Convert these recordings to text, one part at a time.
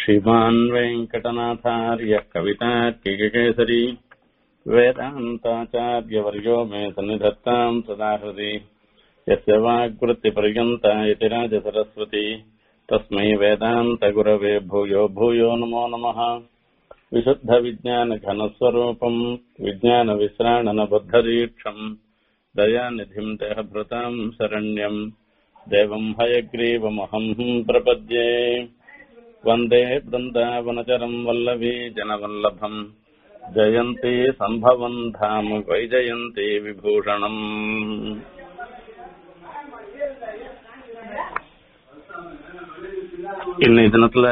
श्रीमान् वेङ्कटनाथार्य कवितार्किककेसरी वेदान्ताचार्यवर्यो मे सन्निधत्ताम् सदा हृदि यस्य वाग्वृत्तिपर्यन्ता इति राजसरस्वती तस्मै वेदान्तगुरवे भूयो भूयो नमो नमः विशुद्धविज्ञानघनस्वरूपम् विज्ञानविश्राणनबद्धदीक्षम् दयानिधिम् देहभृताम् शरण्यम् देवम् हयग्रीवमहम् प्रपद्ये वन्दे वृन्दावनचरम् वल्लभी जनवल्लभम् जयन्ती सम्भवम् धाम वैजयन्ती विभूषणम् இன்னைய தினத்துல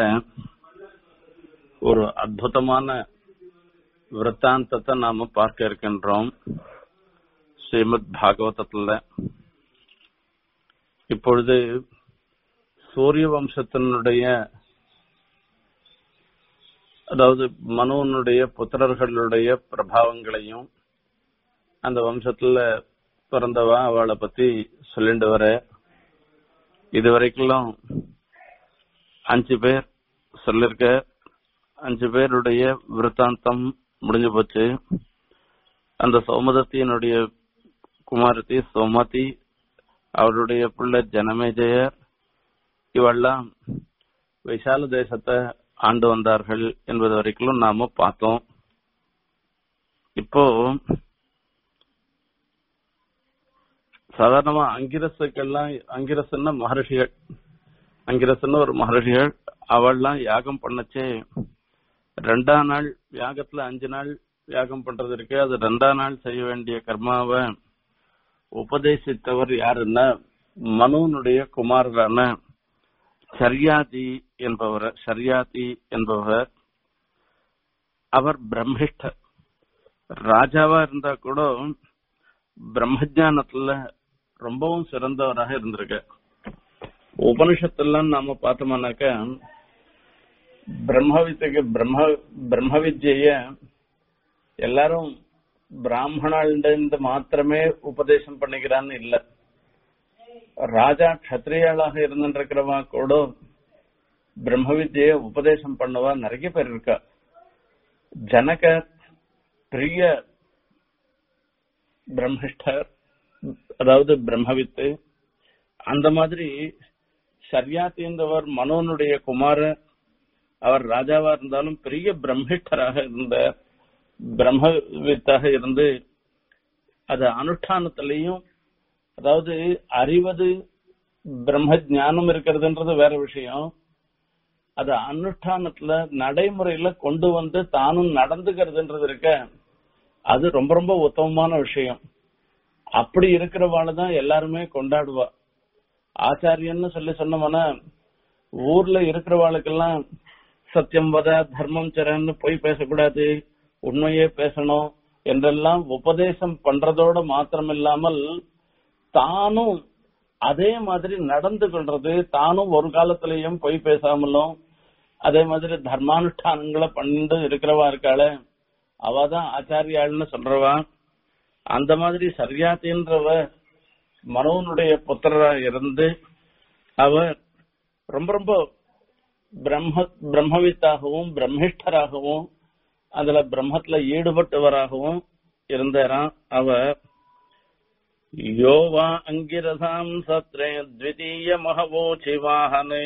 ஒரு அற்புதமான விற்த்தாந்தத்தை நாம பார்க்க இருக்கின்றோம் ஸ்ரீமத் பாகவதத்துல இப்பொழுது சூரிய வம்சத்தினுடைய அதாவது மனுவனுடைய புத்திரர்களுடைய பிரபாவங்களையும் அந்த வம்சத்துல பிறந்தவா அவளை பத்தி சொல்லிட்டு வர இது வரைக்கும் அஞ்சு பேர் சொல்லிருக்க அஞ்சு பேருடைய விருத்தாந்தம் முடிஞ்சு போச்சு அந்த சௌமதத்தியினுடைய குமாரத்தி சோமதி அவருடைய பிள்ளை ஜனமேஜயர் இவெல்லாம் விஷால தேசத்தை ஆண்டு வந்தார்கள் என்பது வரைக்கும் நாம பார்த்தோம் இப்போ சாதாரணமா அங்கிரசுக்கெல்லாம் அங்கிரசுன்னா மகர்ஷிகள் அங்கிரசுன்னு ஒரு மகர்ஷிகள் அவள்லாம் யாகம் பண்ணச்சே ரெண்டாம் நாள் யாகத்துல அஞ்சு நாள் யாகம் பண்றது இருக்கு அது ரெண்டாம் நாள் செய்ய வேண்டிய கர்மாவை உபதேசித்தவர் யாருன்னா மனுனுடைய குமாரரான சர்யாதி என்பவர் சர்யாதி என்பவர் அவர் பிரம்மிஷ்டர் ராஜாவா இருந்தா கூட பிரம்மஜானத்துல ரொம்பவும் சிறந்தவராக இருந்திருக்க உபனிஷத்தெல்லாம் நாம பார்த்தோம்னாக்க பிரம்மவித்துக்கு பிரம்ம பிரம்ம வித்ய எல்லாரும் பிராமணாளிருந்து மாத்திரமே உபதேசம் பண்ணிக்கிறான்னு இல்ல ராஜா கத்திரியாளாக இருந்துருக்கிறவா கூட பிரம்ம வித்ய உபதேசம் பண்ணவா நிறைய பேர் இருக்கா ஜனக பெரிய பிரம்மிஷ்டர் அதாவது பிரம்மவித்து அந்த மாதிரி சரியாத்தியந்தவர் மனோனுடைய குமாரர் அவர் ராஜாவா இருந்தாலும் பெரிய பிரம்மிஷ்டராக இருந்த பிரம்மவித்தாக இருந்து அது அனுஷ்டானத்திலையும் அதாவது அறிவது பிரம்ம ஜானம் இருக்கிறதுன்றது வேற விஷயம் அது அனுஷ்டானத்துல நடைமுறையில கொண்டு வந்து தானும் நடந்துக்கிறதுன்றது இருக்க அது ரொம்ப ரொம்ப உத்தமமான விஷயம் அப்படி இருக்கிறவாள் தான் எல்லாருமே கொண்டாடுவா ஆச்சாரியன்னு சொல்லி சொன்னோம்னா ஊர்ல இருக்கிறவாளுக்கெல்லாம் சத்தியம் வத தர்மம் சரன்னு போய் பேசக்கூடாது உண்மையே பேசணும் என்றெல்லாம் உபதேசம் பண்றதோட மாத்திரம் இல்லாமல் தானும் அதே மாதிரி நடந்து கொள்றது தானும் ஒரு காலத்திலையும் பொய் பேசாமலும் அதே மாதிரி தர்மானுஷ்டானங்களை பண்ணிட்டு இருக்கிறவா இருக்காள அவதான் ஆச்சாரியாள்னு சொல்றவா அந்த மாதிரி சரியாத்தின்றவ மனோனுடைய புத்திரரா இருந்து அவர் ரொம்ப ரொம்ப பிரம்ம பிரம்மவித்தாகவும் பிரம்மிஷ்டராகவும் அதுல பிரம்மத்துல ஈடுபட்டவராகவும் இருந்தாராம் அவர் யோவா அங்கிரசாம் சத்ரே த்விதீய மகவோச்சி வாகனே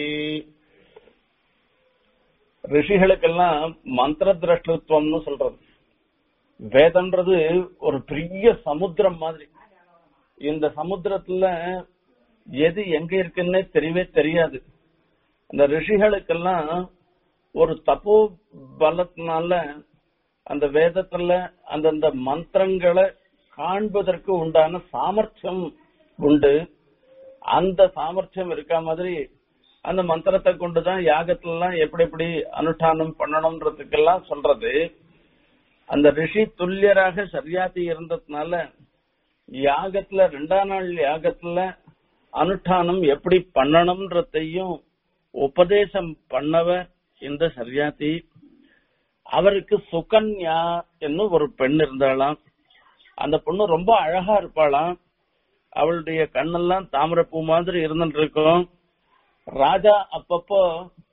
ரிஷிகளுக்கெல்லாம் மந்திர திரஷ்டத்துவம்னு சொல்றது வேதம்ன்றது ஒரு பெரிய சமுத்திரம் மாதிரி இந்த சமுத்திரத்துல எது எங்க இருக்குன்னே தெரியவே தெரியாது அந்த ரிஷிகளுக்கெல்லாம் ஒரு தப்போ பலத்தினால அந்த வேதத்துல அந்தந்த மந்திரங்களை காண்பதற்கு உண்டான சாமர்த்தியம் உண்டு அந்த சாமர்த்தியம் இருக்க மாதிரி அந்த மந்திரத்தை கொண்டுதான் யாகத்துல எல்லாம் எப்படி எப்படி அனுஷ்டானம் பண்ணணும்ன்றதுக்கெல்லாம் சொல்றது அந்த ரிஷி துல்லியராக சரியாத்தி இருந்ததுனால யாகத்துல ரெண்டாம் நாள் யாகத்துல அனுஷ்டானம் எப்படி பண்ணணும்ன்றதையும் உபதேசம் பண்ணவர் இந்த சரியாத்தி அவருக்கு சுகன்யா என்று ஒரு பெண் இருந்தாளாம் அந்த பொண்ணு ரொம்ப அழகா இருப்பாளாம் அவளுடைய கண்ணெல்லாம் தாமரைப்பூ மாதிரி இருந்துட்டு இருக்கும் ராஜா அப்பப்போ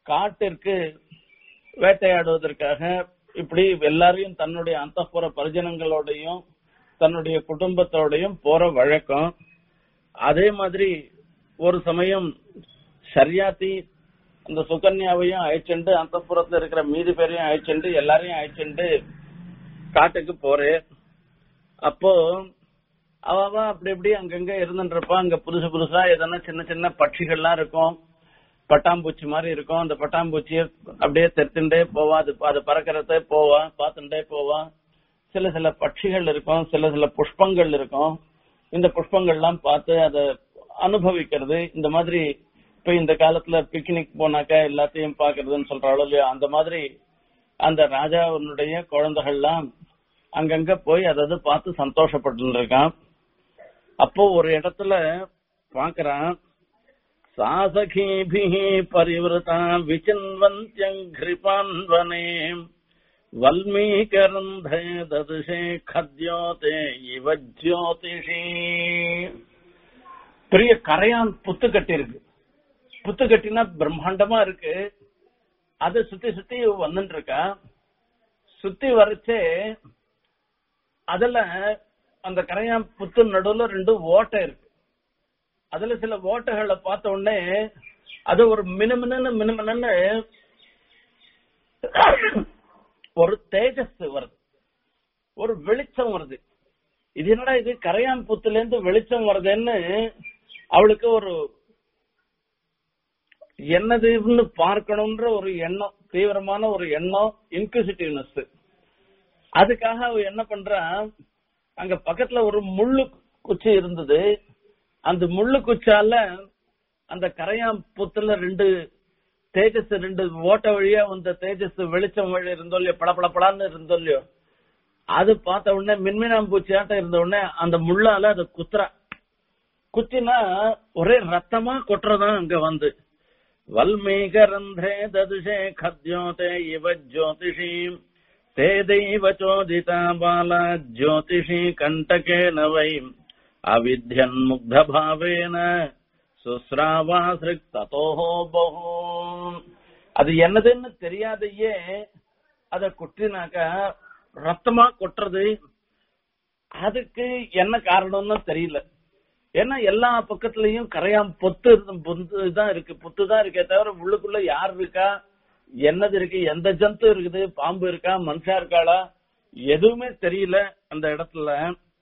காட்டிற்கு வேட்டையாடுவதற்காக இப்படி எல்லாரையும் தன்னுடைய அந்தப்புற பரிஜனங்களோடையும் தன்னுடைய குடும்பத்தோடையும் போற வழக்கம் அதே மாதிரி ஒரு சமயம் சரியாத்தி அந்த சுகன்யாவையும் அழைச்சுண்டு அந்தப்புறத்துல இருக்கிற மீதி பேரையும் அழைச்சுண்டு எல்லாரையும் அழைச்சுண்டு காட்டுக்கு போறேன் அப்போ அவ அவ அப்படி இப்படி அங்கங்க இருந்துன்றப்ப அங்க புதுசு புதுசா எதனா சின்ன சின்ன பட்சிகள்லாம் இருக்கும் பட்டாம்பூச்சி மாதிரி இருக்கும் அந்த பட்டாம்பூச்சியை அப்படியே தெத்துண்டே போவா அது அது பறக்கிறத போவா பார்த்துட்டே போவா சில சில பட்சிகள் இருக்கும் சில சில புஷ்பங்கள் இருக்கும் இந்த புஷ்பங்கள்லாம் பார்த்து அதை அனுபவிக்கிறது இந்த மாதிரி இப்ப இந்த காலத்துல பிக்னிக் போனாக்கா எல்லாத்தையும் பாக்குறதுன்னு சொல்றாளோ இல்லையா அந்த மாதிரி அந்த ராஜாவினுடைய குழந்தைகள்லாம் அங்கங்க போய் அதாவது பார்த்து சந்தோஷப்பட்டு இருக்கான் அப்போ ஒரு இடத்துல பாக்குறான் சாசகீபி பரிவிருத்தா விசின்வந்தியங்கிருபான் வனே வல்மீகரந்தே ததுஷே கத்யோதே இவ ஜோதிஷி பெரிய கரையான் புத்து கட்டி இருக்கு புத்து கட்டினா பிரம்மாண்டமா இருக்கு அதை சுத்தி சுத்தி வந்துட்டு இருக்கா சுத்தி வரைச்சே அதுல அந்த கரையான் புத்து நடுவுல ரெண்டு ஓட்டை இருக்கு அதுல சில ஓட்டைகளை பார்த்த உடனே அது ஒரு மினுமினு மினுமினு ஒரு தேஜஸ் வருது ஒரு வெளிச்சம் வருது இது என்னடா இது கரையான் புத்துல இருந்து வெளிச்சம் வருதுன்னு அவளுக்கு ஒரு என்னதுன்னு பார்க்கணும்ன்ற ஒரு எண்ணம் தீவிரமான ஒரு எண்ணம் இன்குசிட்டிவ்னஸ் அதுக்காக அவ என்ன பண்றா அங்க பக்கத்துல ஒரு முள்ளு குச்சி இருந்தது அந்த முள்ளு குச்சால அந்த கரையான் புத்துல ரெண்டு தேஜஸ் ரெண்டு ஓட்ட வழியா வந்த தேஜஸ் வெளிச்சம் வழி இருந்தோ இல்லையோ பளபளபளான்னு இருந்தோ இல்லையோ அது பார்த்த உடனே மின்மினாம்பூச்சியாட்டம் இருந்த உடனே அந்த முள்ளால அதை குத்துறா குத்தினா ஒரே ரத்தமா கொட்டுறதான் அங்க வந்து வல்மீகரந்தே ததுஷே கத்யோதே இவ ஜோதிஷீம் ते दैव चोदिता बाला ज्योतिषी कण्टकेन वै अविध्यन्मुग्धभावेन சுஸ்ராவாசிரிக் ததோஹோ பஹூ அது என்னதுன்னு தெரியாதையே அத கொட்டினாக்கா ரத்தமா கொட்டுறது அதுக்கு என்ன காரணம்னு தெரியல ஏன்னா எல்லா பக்கத்துலயும் கரையாம் பொத்து பொத்து தான் இருக்கு புத்து தான் இருக்கே தவிர உள்ளுக்குள்ள யார் இருக்கா என்னது இருக்கு எந்த ஜந்து இருக்குது பாம்பு இருக்கா மனுஷா இருக்காளா எதுவுமே தெரியல அந்த இடத்துல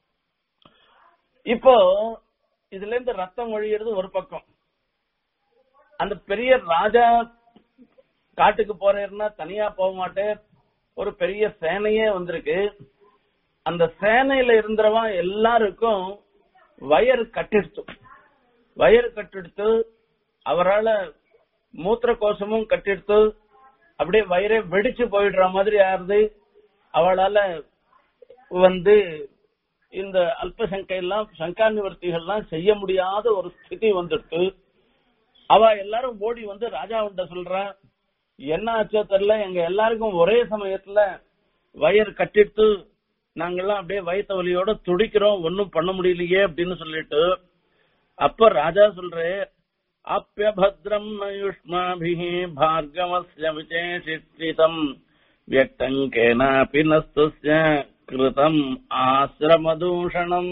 இப்போ இதுல இருந்து ரத்தம் ஒழியறது ஒரு பக்கம் அந்த பெரிய ராஜா காட்டுக்கு போறேன்னா தனியா போக மாட்டேன் ஒரு பெரிய சேனையே வந்திருக்கு அந்த சேனையில இருந்தவன் எல்லாருக்கும் வயறு கட்டிடுச்சு வயறு கட்டிடுத்து அவரால் மூத்திர கோஷமும் கட்டிடுத்து அப்படியே வயிறே வெடிச்சு போயிடுற மாதிரி ஆறுது அவளால வந்து இந்த அல்பசங்கை எல்லாம் சங்கா நிவர்த்திகள்லாம் செய்ய முடியாத ஒரு ஸ்திதி வந்துட்டு அவ எல்லாரும் ஓடி வந்து ராஜாவுண்ட சொல்றா என்ன ஆச்சோ தெரியல எங்க எல்லாருக்கும் ஒரே சமயத்துல வயர் கட்டிட்டு நாங்கெல்லாம் அப்படியே வயத்த வலியோட துடிக்கிறோம் ஒன்னும் பண்ண முடியலையே அப்படின்னு சொல்லிட்டு அப்ப ராஜா சொல்றே அப்பியபத்ரம் நயுஷ்மாபிः भार्गवस्य विचेषितं व्यक्तम् केनापि नस्तस्य கிருதம் ஆசிரமதூஷணம்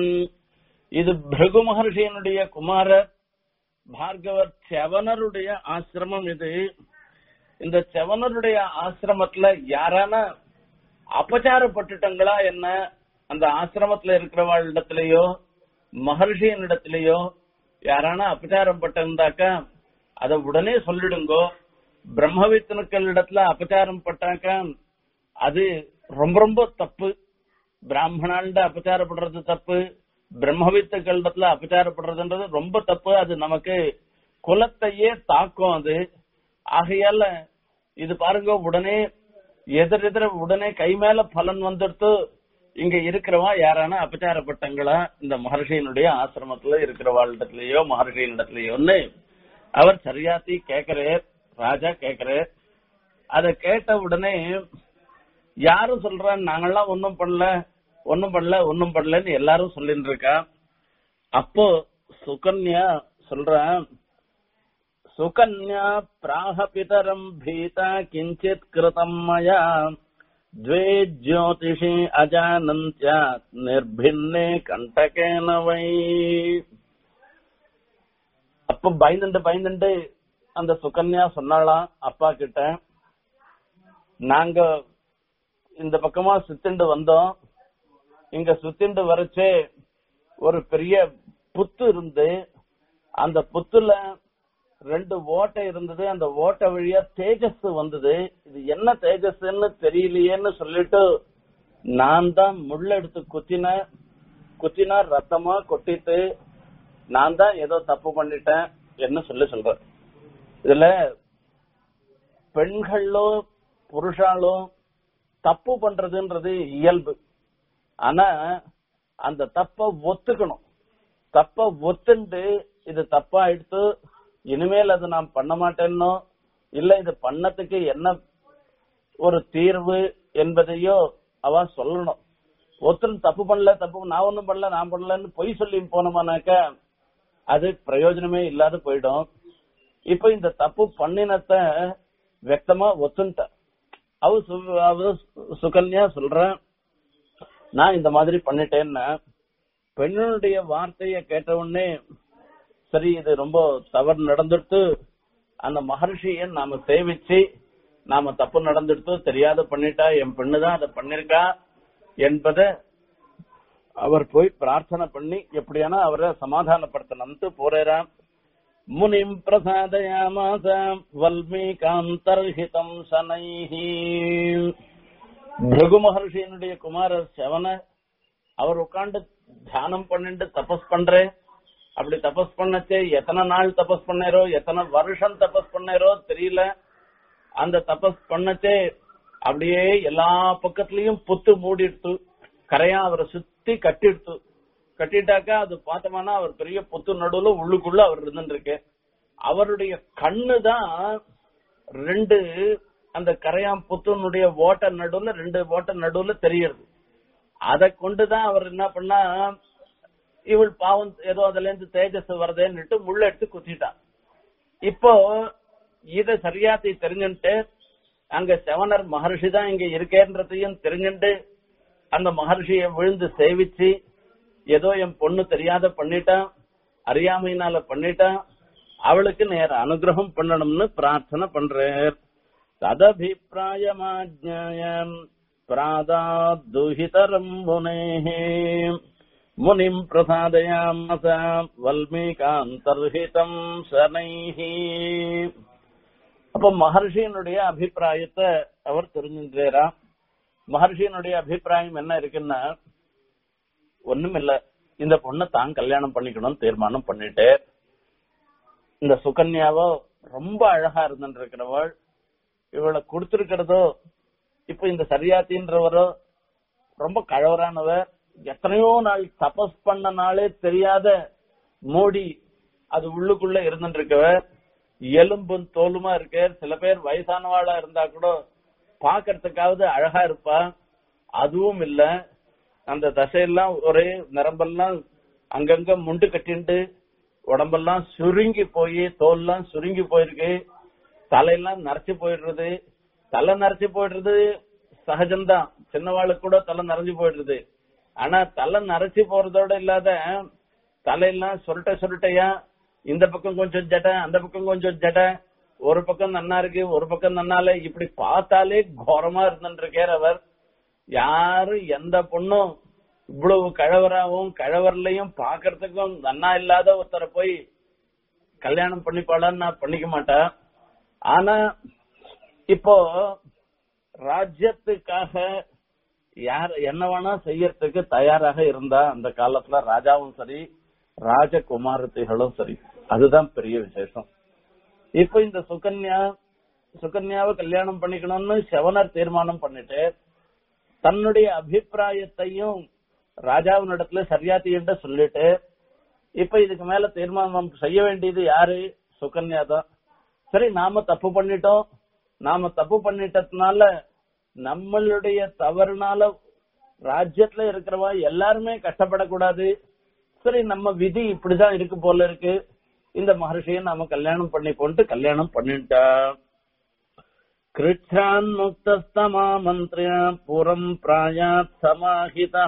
இது பிருகு மகர்ஷியனுடைய குமாரர் பார்கவர் செவனருடைய ஆசிரமம் இது இந்த செவனருடைய ஆசிரமத்துல யாரான அபச்சாரப்பட்டுட்டங்களா என்ன அந்த ஆசிரமத்துல இருக்கிறவளிடத்திலேயோ மகர்ஷியின் இடத்திலேயோ யாரான அபச்சாரம் பட்டிருந்தாக்கா அத உடனே சொல்லிடுங்கோ பிரம்மவித்தனுக்கள் இடத்துல அபச்சாரம் பட்டாக்கா அது ரொம்ப ரொம்ப தப்பு பிராமணாண்ட அபச்சாரப்படுறது தப்பு பிரம்மவித்துக்கள் இடத்துல அபச்சாரப்படுறதுன்றது ரொம்ப தப்பு அது நமக்கு குலத்தையே தாக்கும் அது ஆகையால இது பாருங்க உடனே எதிர் எதிர உடனே கை மேல பலன் வந்துடுத்து இங்க இருக்கிறவா யாரான அபச்சாரப்பட்டங்களா இந்த மகர்ஷியினுடைய ஆசிரமத்துல இருக்கிறவாளிடத்திலயோ மகர்ஷியின் இடத்துலயோன்னு அவர் சரியாத்தி கேக்குறார் ராஜா கேக்குறார் அத கேட்ட உடனே யாரும் சொல்றா நாங்கெல்லாம் ஒன்னும் பண்ணல ஒன்னும் பண்ணல ஒன்னும் பண்ணலன்னு எல்லாரும் சொல்லிட்டு இருக்கா அப்போ சுகன்யா சொல்ற சுகன்யா பிராக பிதரம் பீதா கிஞ்சித் கிருதம் மயா द्वे ज्योतिषि अजानन्त्यात् निर्भिन्ने கண்டகேன வை அப்ப பயந்துண்டு பயந்துண்டு அந்த சுகன்யா சொன்னாலாம் அப்பா கிட்ட நாங்க இந்த பக்கமா சுத்திண்டு வந்தோம் இங்க சுத்திண்டு வரச்சே ஒரு பெரிய புத்து இருந்து அந்த புத்துல ரெண்டு ஓட்டை இருந்தது அந்த ஓட்டை வழியா தேஜஸ் வந்தது இது என்ன தேஜஸ்ன்னு தெரியலையேன்னு சொல்லிட்டு நான் தான் முள்ள எடுத்து குத்தின குத்தினா ரத்தமா கொட்டிட்டு நான் தான் ஏதோ தப்பு பண்ணிட்டேன் என்ன சொல்லி சொல்றேன் இதுல பெண்களோ புருஷாலோ தப்பு பண்றதுன்றது இயல்பு ஆனா அந்த தப்ப ஒத்துக்கணும் தப்ப ஒத்துண்டு இது தப்பா எடுத்து இனிமேல் அது நான் பண்ண மாட்டேன்னோ இல்ல இது பண்ணதுக்கு என்ன ஒரு தீர்வு என்பதையோ அவ சொல்லணும் ஒருத்தர் தப்பு பண்ணல தப்பு நான் ஒண்ணும் பண்ணல நான் பண்ணலன்னு பொய் சொல்லி போனோமானாக்க அது பிரயோஜனமே இல்லாத போயிடும் இப்ப இந்த தப்பு பண்ணினத்த வெக்தமா ஒத்துன்ட்ட அவ சு- அவ சுகன்யா சொல்ற நான் இந்த மாதிரி பண்ணிட்டேன்னா பெண்ணுடைய வார்த்தைய கேட்ட உடனே சரி இது ரொம்ப தவறு நடந்துட்டு அந்த மகர்ஷிய நாம சேவிச்சு நாம தப்பு நடந்துட்டு தெரியாத பண்ணிட்டா என் பெண்ணுதான் அதை பண்ணிருக்கா என்பதை அவர் போய் பிரார்த்தனை பண்ணி எப்படியானா அவரை சமாதானப்படுத்தணும்ட்டு போறாராம் முனிம் பிரசாதயாமாச வல்மீகாந்தர்ஹிதம் சனைஹி பிருகு மகர்ஷியினுடைய குமாரர் செவன அவர் உட்கார்ந்து தியானம் பண்ணிட்டு தபஸ் பண்றேன் அப்படி தபஸ் பண்ணச்சே எத்தனை நாள் தபஸ் பண்ணாரோ எத்தனை வருஷம் தபஸ் பண்ணாரோ தெரியல அந்த தபஸ் பண்ணச்சே அப்படியே எல்லா பக்கத்துலயும் புத்து மூடிடுத்து கரையா அவரை சுத்தி கட்டிடுத்து கட்டிட்டாக்கா அது பார்த்தோம்னா அவர் பெரிய புத்து நடுவுல உள்ளுக்குள்ள அவர் இருந்துருக்கு அவருடைய கண்ணு தான் ரெண்டு அந்த கரையாம் புத்துனுடைய ஓட்ட நடுவுல ரெண்டு ஓட்ட நடுவுல தெரியுது அதை கொண்டுதான் அவர் என்ன பண்ணா இவள் பாவம் ஏதோ அதுல இருந்து தேஜஸ் வருதேன்னுட்டு முள்ள எடுத்து குத்திட்டான் இப்போ இத சரியாத்தி தெரிஞ்சுட்டு அங்க செவனர் மகர்ஷி தான் இங்க இருக்கேன்றதையும் தெரிஞ்சுட்டு அந்த மகர்ஷிய விழுந்து சேவிச்சு ஏதோ என் பொண்ணு தெரியாத பண்ணிட்டான் அறியாமையினால பண்ணிட்டான் அவளுக்கு நேர அனுகிரகம் பண்ணணும்னு பிரார்த்தனை பண்றார் ததபிப்பிராயமாஜ்ஞாயம் பிராதாதுஹிதரம் முனேஹே முனிம் பிரசாதயாமச வல்மீகாந்தர்ஹிதம் சனைஹி அப்ப மகர்ஷியினுடைய அபிப்பிராயத்தை அவர் தெரிஞ்சுக்கிறாரா மகர்ஷியினுடைய அபிப்பிராயம் என்ன இருக்குன்னா ஒண்ணும் இல்ல இந்த பொண்ணை தான் கல்யாணம் பண்ணிக்கணும்னு தீர்மானம் பண்ணிட்டு இந்த சுகன்யாவோ ரொம்ப அழகா இருந்துட்டு இருக்கிறவள் இவளை கொடுத்திருக்கிறதோ இப்ப இந்த சரியாத்தின்றவரோ ரொம்ப கழவரானவர் எத்தனையோ நாள் தபஸ் பண்ண நாளே தெரியாத மூடி அது உள்ளுக்குள்ள இருந்துட்டு இருக்கவர் எலும்பும் தோலுமா இருக்க சில பேர் வயசானவாளா இருந்தா கூட பாக்கறதுக்காவது அழகா இருப்பா அதுவும் இல்ல அந்த தசையெல்லாம் ஒரே நரம்பெல்லாம் அங்கங்க முண்டு கட்டிண்டு உடம்பெல்லாம் சுருங்கி போய் தோல்லாம் சுருங்கி போயிருக்கு தலையெல்லாம் நரைச்சு போயிடுறது தலை நரைச்சு போயிடுறது சகஜம்தான் சின்னவாளுக்கு கூட தலை நரைஞ்சு போயிடுறது ஆனா தலை நரைச்சு போறதோட இல்லாத தலையெல்லாம் சுருட்ட சுருட்டையா இந்த பக்கம் கொஞ்சம் ஜடை அந்த பக்கம் கொஞ்சம் ஜடை ஒரு பக்கம் நன்னா இருக்கு ஒரு பக்கம் நன்னால இப்படி பார்த்தாலே கோரமா இருந்துருக்கார் அவர் யாரும் எந்த பொண்ணும் இவ்வளவு கழவராவும் கழவர்லையும் பாக்குறதுக்கும் நன்னா இல்லாத ஒருத்தரை போய் கல்யாணம் பண்ணிப்பாளான்னு நான் பண்ணிக்க மாட்டேன் ஆனா இப்போ ராஜ்யத்துக்காக யார் என்ன வேணா செய்யறதுக்கு தயாராக இருந்தா அந்த காலத்துல ராஜாவும் சரி ராஜகுமாரத்திகளும் சரி அதுதான் பெரிய விசேஷம் இப்ப இந்த சுகன்யா சுகன்யாவை கல்யாணம் பண்ணிக்கணும்னு செவனர் தீர்மானம் பண்ணிட்டு தன்னுடைய அபிப்பிராயத்தையும் ராஜாவினிடத்துல சரியாத்திட்ட சொல்லிட்டு இப்ப இதுக்கு மேல தீர்மானம் செய்ய வேண்டியது யாரு சுகன்யா தான் சரி நாம தப்பு பண்ணிட்டோம் நாம தப்பு பண்ணிட்டதுனால நம்மளுடைய தவறுனால ராஜ்யத்துல இருக்கிறவா எல்லாருமே கஷ்டப்படக்கூடாது சரி நம்ம விதி இப்படிதான் இருக்கு போல இருக்கு இந்த மகர்ஷியை நாம கல்யாணம் பண்ணி கொண்டு கல்யாணம் பண்ணிட்டா கிருச்சான் முக்தஸ்தமா மந்திரியா புறம் பிராயாத் சமாஹிதா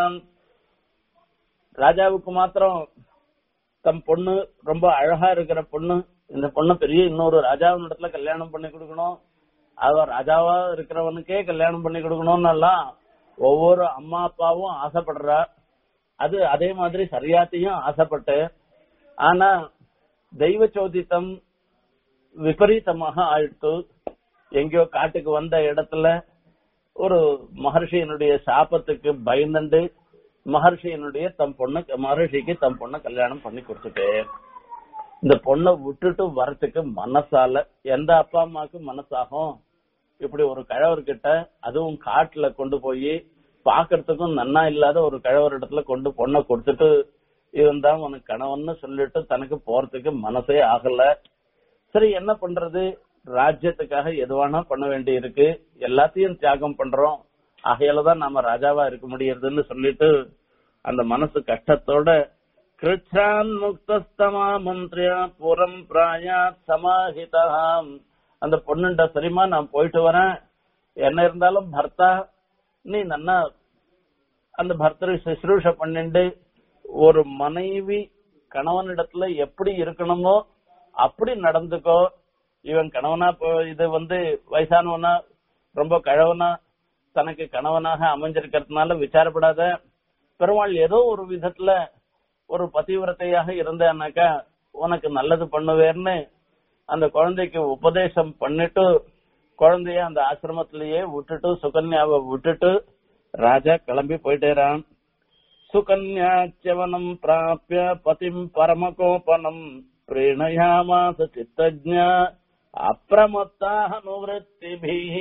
ராஜாவுக்கு மாத்திரம் தம் பொண்ணு ரொம்ப அழகா இருக்கிற பொண்ணு இந்த பொண்ணு பெரிய இன்னொரு ராஜாவின் இடத்துல கல்யாணம் பண்ணி கொடுக்கணும் அவ ராஜாவா இருக்கிறவனுக்கே கல்யாணம் பண்ணி கொடுக்கணும்னு எல்லாம் ஒவ்வொரு அம்மா அப்பாவும் ஆசைப்படுறா அது அதே மாதிரி சரியாத்தையும் ஆசைப்பட்டு ஆனா தெய்வ சோதித்தம் விபரீதமாக ஆயிடுத்து எங்கேயோ காட்டுக்கு வந்த இடத்துல ஒரு மகர்ஷியினுடைய சாபத்துக்கு பயந்துண்டு மகர்ஷியினுடைய தம் பொண்ணு மகர்ஷிக்கு தம் பொண்ணை கல்யாணம் பண்ணி கொடுத்துட்டு இந்த பொண்ணை விட்டுட்டு வரத்துக்கு மனசால எந்த அப்பா அம்மாவுக்கு மனசாகும் இப்படி ஒரு கிழவர்கிட்ட அதுவும் காட்டுல கொண்டு போய் பாக்குறதுக்கும் நன்னா இல்லாத ஒரு கிழவர் இடத்துல கொண்டு பொண்ணை கொடுத்துட்டு இவன் தான் உனக்கு கணவன்னு சொல்லிட்டு தனக்கு போறதுக்கு மனசே ஆகல சரி என்ன பண்றது ராஜ்யத்துக்காக எதுவானா பண்ண வேண்டி இருக்கு எல்லாத்தையும் தியாகம் பண்றோம் ஆகையால தான் நாம ராஜாவா இருக்க முடியறதுன்னு சொல்லிட்டு அந்த மனசு கஷ்டத்தோட கிருச்சான் முக்தஸ்தமா மந்திரியா புறம் பிராயாத் சமாஹிதாம் அந்த பொண்ணுண்ட சரிமா நான் போயிட்டு வரேன் என்ன இருந்தாலும் பர்த்தா நீ நன்னா அந்த பர்த்தரை சுশ্রூஷ பண்ணிண்டு ஒரு மனைவி கணவனிடத்துல எப்படி இருக்கணுமோ அப்படி நடந்துக்கோ இவன் கணவனா போ- இது வந்து வயசானவனா ரொம்ப கழவனா தனக்கு கணவனாக அமைஞ்சிருக்கிறதுனால விசாரப்படாத பெருமாள் ஏதோ ஒரு விதத்துல ஒரு பதிவிரத்தையாக இருந்தானாக்கா உனக்கு நல்லது பண்ணுவேன்னு அந்த குழந்தைக்கு உபதேசம் பண்ணிட்டு குழந்தைய அந்த ஆசிரமத்திலேயே விட்டுட்டு சுகன்யாவை விட்டுட்டு ராஜா கிளம்பி போயிட்டேரான் சுகன்யாச்சவனம் பிராபிய பதிம் பரமகோபனம் பிரீணயாமாச சித்தஜ்ஞ அப்பிரமத்தாக நுவத்திபிஹி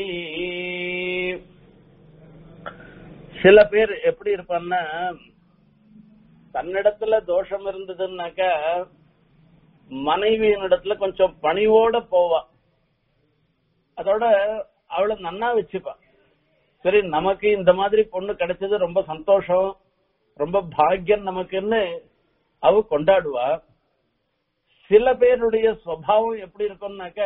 சில பேர் எப்படி இருப்பான்னா தன்னிடத்துல தோஷம் இருந்ததுன்னாக்க மனைவியினிடத்துல கொஞ்சம் பணிவோட போவா அதோட அவளை நன்னா வச்சுப்பா சரி நமக்கு இந்த மாதிரி பொண்ணு கிடைச்சது ரொம்ப சந்தோஷம் ரொம்ப பாக்கியம் நமக்குன்னு அவ கொண்டாடுவா சில பேருடைய சுவாவம் எப்படி இருக்கும்னாக்க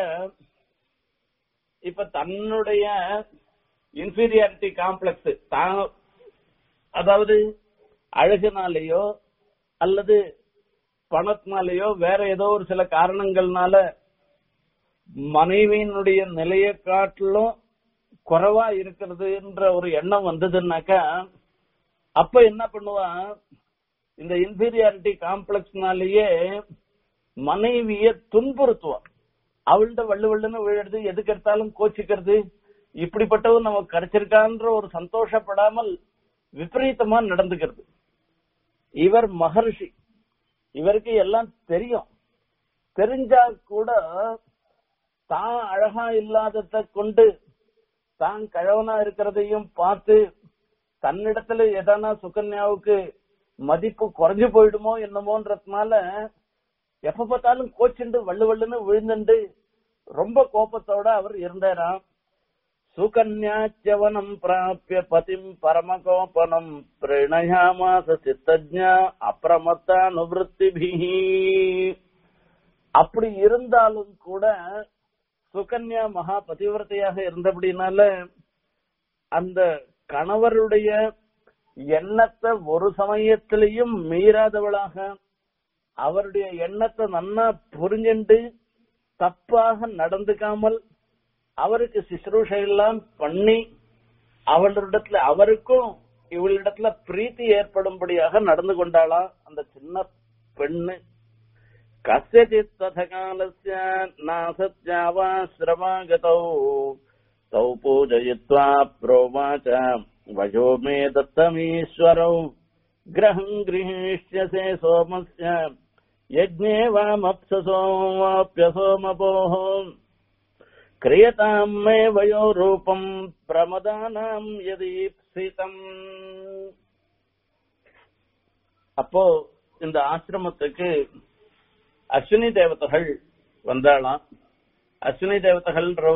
இப்ப தன்னுடைய இன்ஃபீரியாரிட்டி காம்ப்ளெக்ஸ் தான் அதாவது அழகுனாலேயோ அல்லது பணத்தினாலேயோ வேற ஏதோ ஒரு சில காரணங்கள்னால மனைவியினுடைய நிலையை காட்டிலும் குறைவா இருக்கிறதுன்ற ஒரு எண்ணம் வந்ததுன்னாக்கா அப்ப என்ன பண்ணுவான் இந்த இன்ஃபீரியாரிட்டி காம்ப்ளெக்ஸ்னாலேயே மனைவிய துன்புறுத்துவான் அவள்கிட்ட வள்ளு வள்ளுன்னு விழுறது எதுக்கு எடுத்தாலும் கோச்சிக்கிறது இப்படிப்பட்டவன் நமக்கு கிடைச்சிருக்கான்ற ஒரு சந்தோஷப்படாமல் விபரீதமா நடந்துக்கிறது இவர் மகர்ஷி இவருக்கு எல்லாம் தெரியும் தெரிஞ்சா கூட தான் அழகா இல்லாததை கொண்டு தான் கழவனா இருக்கிறதையும் பார்த்து தன்னிடத்துல எதனா சுகன்யாவுக்கு மதிப்பு குறைஞ்சு போயிடுமோ என்னமோன்றதுனால எப்ப பார்த்தாலும் கோச்சுண்டு வள்ளு வள்ளுன்னு விழுந்துண்டு ரொம்ப கோபத்தோட அவர் இருந்தாராம் சுகன்யாச்சவனம் பிராபிய பதிம் பரமகோபனம் பிரணயாமாச சித்தஜா அப்பிரமத்தா நுவத்திபிஹி அப்படி இருந்தாலும் கூட சுகன்யா மகா பதிவிரத்தையாக இருந்தபடினால அந்த கணவருடைய எண்ணத்தை ஒரு சமயத்திலையும் மீறாதவளாக அவருடைய எண்ணத்தை நன்னா புரிஞ்சுண்டு தப்பாக நடந்துக்காமல் அவருக்கு சிசுரூஷை எல்லாம் பண்ணி அவளிடத்துல அவருக்கும் இவளிடத்துல பிரீத்தி ஏற்படும்படியாக நடந்து கொண்டாளாம் அந்த சின்ன பெண்ணு கசித் ததகாலஸ்ய நாசத்யாவாசிரமாகதௌ தௌ பூஜயித்வா प्रोवाच वयो मे दत्तमीश्वरौ ग्रहम् गृहीष्यसे सोमस्य यज्ञे वामप्ससोमाप्यसोमपोः क्रियताम् मे वयो रूपम् प्रमदानाम् यदीप्सितम् அப்போ இந்த ஆசிரமத்துக்கு அஸ்வினி தேவதைகள் வந்தாளாம் அஸ்வினி தேவதைகள்ன்றவ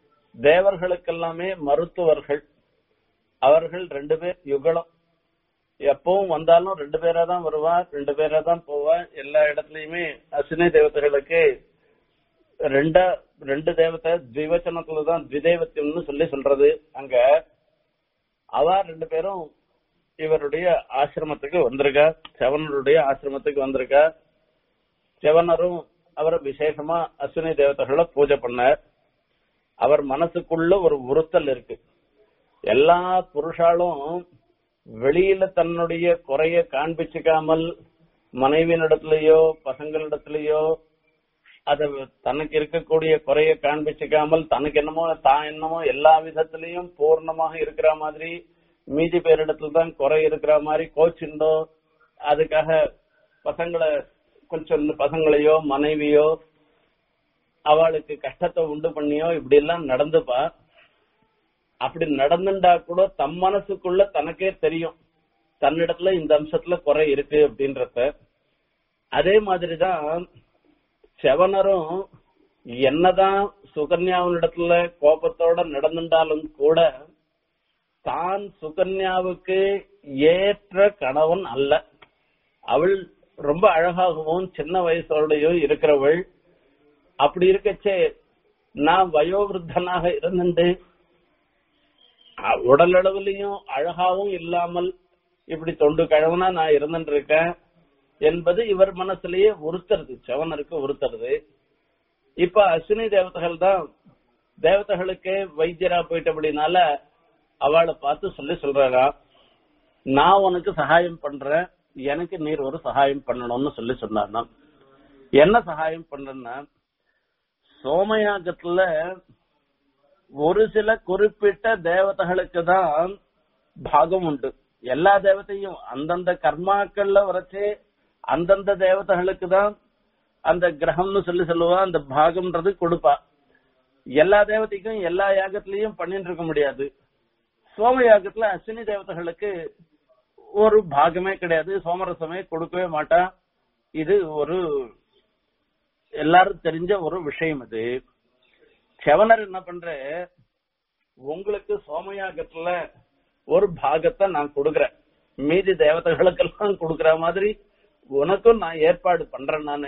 தேவர்களுக்கெல்லாமே மருத்துவர்கள் அவர்கள் ரெண்டு பேர் யுகலம் எப்பவும் வந்தாலும் ரெண்டு பேரா தான் வருவா ரெண்டு பேரா தான் போவா எல்லா இடத்துலயுமே அஸ்வினி தேவதைகளுக்கு ரெண்டா ரெண்டு தேவதை திவச்சனத்துல தான் திதேவத்தியம்னு சொல்லி சொல்றது அங்க அவ ரெண்டு பேரும் இவருடைய ஆசிரமத்துக்கு வந்திருக்கா செவனருடைய ஆசிரமத்துக்கு வந்திருக்கா செவனரும் அவரை விசேஷமா அஸ்வினி தேவதைகளை பூஜை பண்ணார் அவர் மனசுக்குள்ள ஒரு உறுத்தல் இருக்கு எல்லா புருஷாலும் வெளியில தன்னுடைய குறைய காண்பிச்சுக்காமல் மனைவியினிடத்திலேயோ பசங்களிடத்திலேயோ அத தனக்கு இருக்கக்கூடிய குறைய காண்பிச்சுக்காமல் தனக்கு என்னமோ தான் என்னமோ எல்லா விதத்திலையும் பூர்ணமாக இருக்கிற மாதிரி மீதி பேரிடத்துல தான் குறை இருக்கிற மாதிரி கோச்சுண்டோ அதுக்காக பசங்களை கொஞ்சம் பசங்களையோ மனைவியோ அவளுக்கு கஷ்டத்தை உண்டு பண்ணியோ இப்படி எல்லாம் நடந்துப்பா அப்படி நடந்துண்டா கூட தம் மனசுக்குள்ள தனக்கே தெரியும் தன்னிடத்துல இந்த அம்சத்துல குறை இருக்கு அப்படின்றத அதே மாதிரிதான் செவனரும் என்னதான் சுகன்யாவினிடத்துல கோபத்தோட நடந்துட்டாலும் கூட தான் சுகன்யாவுக்கு ஏற்ற கணவன் அல்ல அவள் ரொம்ப அழகாகவும் சின்ன வயசோடையும் இருக்கிறவள் அப்படி இருக்கச்சே நான் வயோவிருத்தனாக இருந்துட்டு உடல் அளவுலயும் அழகாவும் இல்லாமல் இப்படி தொண்டு கழவனா நான் இருந்துட்டு இருக்கேன் என்பது இவர் மனசுலயே உறுத்துறது செவனருக்கு உறுத்துறது இப்ப அஸ்வினி தேவதைகள் தான் தேவதைகளுக்கே வைத்தியரா போயிட்டபடினால அவளை பார்த்து சொல்லி சொல்றாரா நான் உனக்கு சகாயம் பண்றேன் எனக்கு நீர் ஒரு சகாயம் பண்ணணும்னு சொல்லி சொன்னார்னா என்ன சகாயம் பண்றேன்னா சோமயாகத்துல ஒரு சில குறிப்பிட்ட தேவதைகளுக்கு தான் பாகம் உண்டு எல்லா தேவதையும் அந்தந்த கர்மாக்கள்ல வரைச்சே அந்தந்த தேவதைகளுக்கு தான் அந்த கிரகம்னு சொல்லி சொல்லுவா அந்த பாகம்ன்றது கொடுப்பா எல்லா தேவதைக்கும் எல்லா யாகத்திலையும் பண்ணிட்டு இருக்க முடியாது சோம யாகத்துல அஸ்வினி தேவதைகளுக்கு ஒரு பாகமே கிடையாது சோமரசமே கொடுக்கவே மாட்டா இது ஒரு எல்லாரும் தெரிஞ்ச ஒரு விஷயம் இது செவனர் என்ன பண்ற உங்களுக்கு சோமயாகத்துல ஒரு பாகத்தை நான் கொடுக்கறேன் மீதி தேவதைகளுக்கெல்லாம் கொடுக்கற மாதிரி உனக்கும் நான் ஏற்பாடு பண்றேன் நானு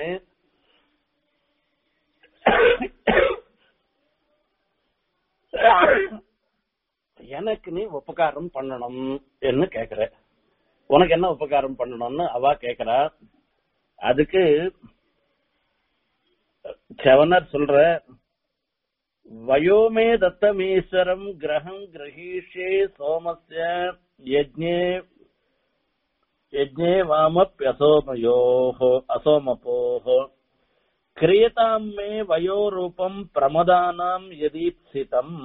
எனக்கு நீ உபகாரம் பண்ணணும் என்று கேக்குற உனக்கு என்ன உபகாரம் பண்ணணும்னு அவ கேக்குறா அதுக்கு செவனர் சொல்ற வயோமே தத்தமீஸ்வரம் கிரகம் கிரகீஷே சோமஸ்ய யஜ்ஞே யஜ்ஞே வாமப்யசோமயோः அசோமபோः கிரியதாம் மே வயோரூபம் பிரமதானாம் யதீப்சிதம்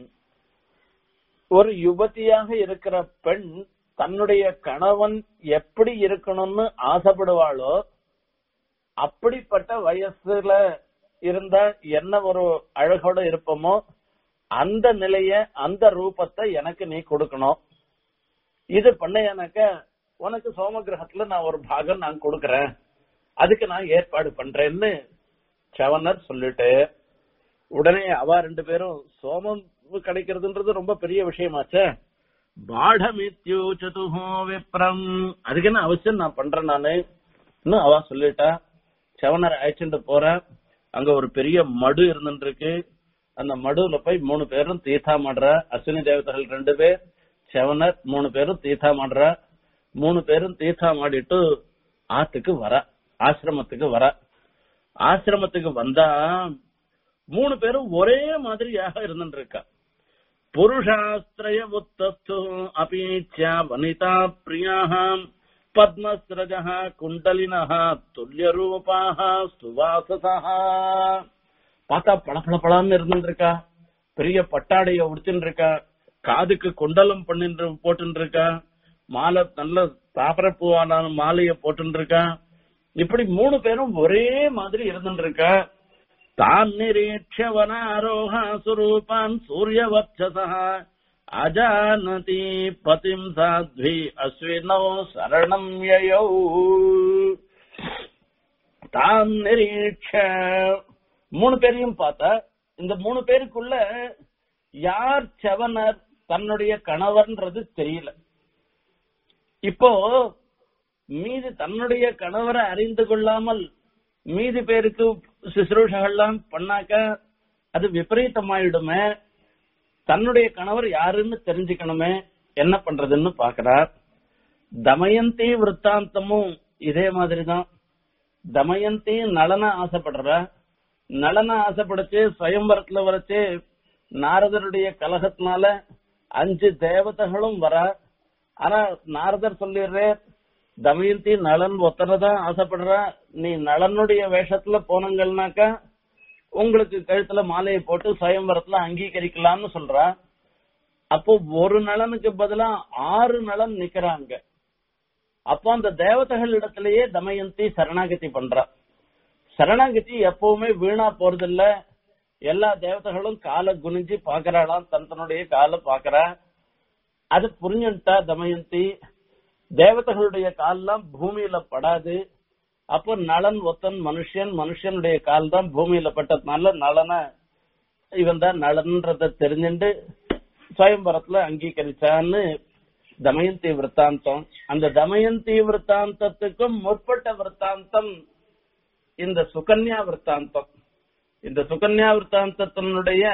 ஒரு யுவதியாக இருக்கிற பெண் தன்னுடைய கணவன் எப்படி இருக்கணும்னு ஆசைப்படுவாளோ அப்படிப்பட்ட வயசுல இருந்த என்ன ஒரு அழகோட இருப்போமோ அந்த நிலைய அந்த ரூபத்தை எனக்கு நீ கொடுக்கணும் இது பண்ணையானாக்க உனக்கு சோம கிரகத்துல நான் ஒரு பாகம் நான் கொடுக்கறேன் அதுக்கு நான் ஏற்பாடு பண்றேன்னு சவனர் சொல்லிட்டு உடனே அவ ரெண்டு பேரும் சோமம் கிடைக்கிறதுன்றது ரொம்ப பெரிய விஷயமாச்சே பாடமித்யூச்சதுஹோ விப்ரம் அதுக்கு என்ன அவசியம் நான் பண்றேன் நானு இன்னும் அவ சொல்லிட்டா செவனர் அழைச்சிட்டு போற அங்க ஒரு பெரிய மடு இருந்துட்டு இருக்கு அந்த மடுவுல போய் மூணு பேரும் தீர்த்தா மாடுற அஸ்வினி தேவதைகள் ரெண்டு பேர் செவனர் மூணு பேரும் தீர்த்தா மாடுற மூணு பேரும் தீர்த்தா மாடிட்டு ஆத்துக்கு வர ஆசிரமத்துக்கு வர ஆசிரமத்துக்கு வந்தா மூணு பேரும் ஒரே மாதிரியாக இருந்துட்டு இருக்கா புருஷாஸ்திரய உத்தஸ்து அபீச்சா வனிதா பிரியாக பத்மஸ்ரஜ குண்டலின துல்லிய ரூபாக சுவாசசா பார்த்தா பளபள பளன்னு இருந்துருக்கா பெரிய பட்டாடைய உடுத்துட்டு இருக்கா காதுக்கு குண்டலம் பண்ணிட்டு போட்டு இருக்கா மாலை நல்ல தாப்பரப்பூவான மாலைய போட்டு இருக்கா இப்படி மூணு பேரும் ஒரே மாதிரி இருந்துட்டு இருக்கா தான் நிரீட்ச வனாரோக சுரூபான் சூரியவர்ச்சசா அஜானதி பதிம் சாத்வி அஸ்வினோ சரணம் யயௌ தாம் நிரீட்ச மூணு பேரையும் பார்த்தா இந்த மூணு பேருக்குள்ள யார் செவனர் தன்னுடைய கணவர்ன்றது தெரியல இப்போ மீதி தன்னுடைய கணவரை அறிந்து கொள்ளாமல் மீதி பேருக்கு சுசுரூஷகள்லாம் பண்ணாக்க அது விபரீதமாயிடுமே தன்னுடைய கணவர் யாருன்னு தெரிஞ்சுக்கணுமே என்ன பண்றதுன்னு பாக்குறார் தமயந்தி விற்த்தாந்தமும் இதே மாதிரிதான் தமயந்தி நலன ஆசைப்படுறா நலன ஆசைப்படுச்சு சுயம்பரத்துல வரைச்சு நாரதருடைய கலகத்தினால அஞ்சு தேவதைகளும் வரா ஆனா நாரதர் சொல்லிடுறே தமயந்தி நலன் ஒத்தனதான் ஆசைப்படுறா நீ நலனுடைய வேஷத்துல போனங்கள்னாக்கா உங்களுக்கு கழுத்துல மாலையை போட்டு சுயம்பரத்துல அங்கீகரிக்கலாம்னு சொல்றா அப்போ ஒரு நலனுக்கு பதிலா ஆறு நலன் நிக்கிறாங்க அப்போ அந்த தேவதைகள் இடத்திலேயே தமயந்தி சரணாகதி பண்றா சரணாகதி எப்பவுமே வீணா போறதில்ல எல்லா தேவதைகளும் காலை குனிஞ்சு பாக்குறாளாம் தன் தன்னுடைய காலை பாக்குறா அது புரிஞ்சுட்டா தமயந்தி தேவதைகளுடைய கால்லாம் பூமியில படாது அப்போ நலன் ஒத்தன் மனுஷன் மனுஷனுடைய கால் தான் பூமியில பட்டதுனால நலன இவன் தான் நலன்றத தெரிஞ்சுட்டு சுயம்பரத்துல அங்கீகரிச்சான்னு தமயந்தி விற்த்தாந்தம் அந்த தமயந்தி விற்த்தாந்தத்துக்கும் முற்பட்ட விற்த்தாந்தம் இந்த சுகன்யா விற்த்தாந்தம் இந்த சுகன்யா விற்த்தாந்தத்தினுடைய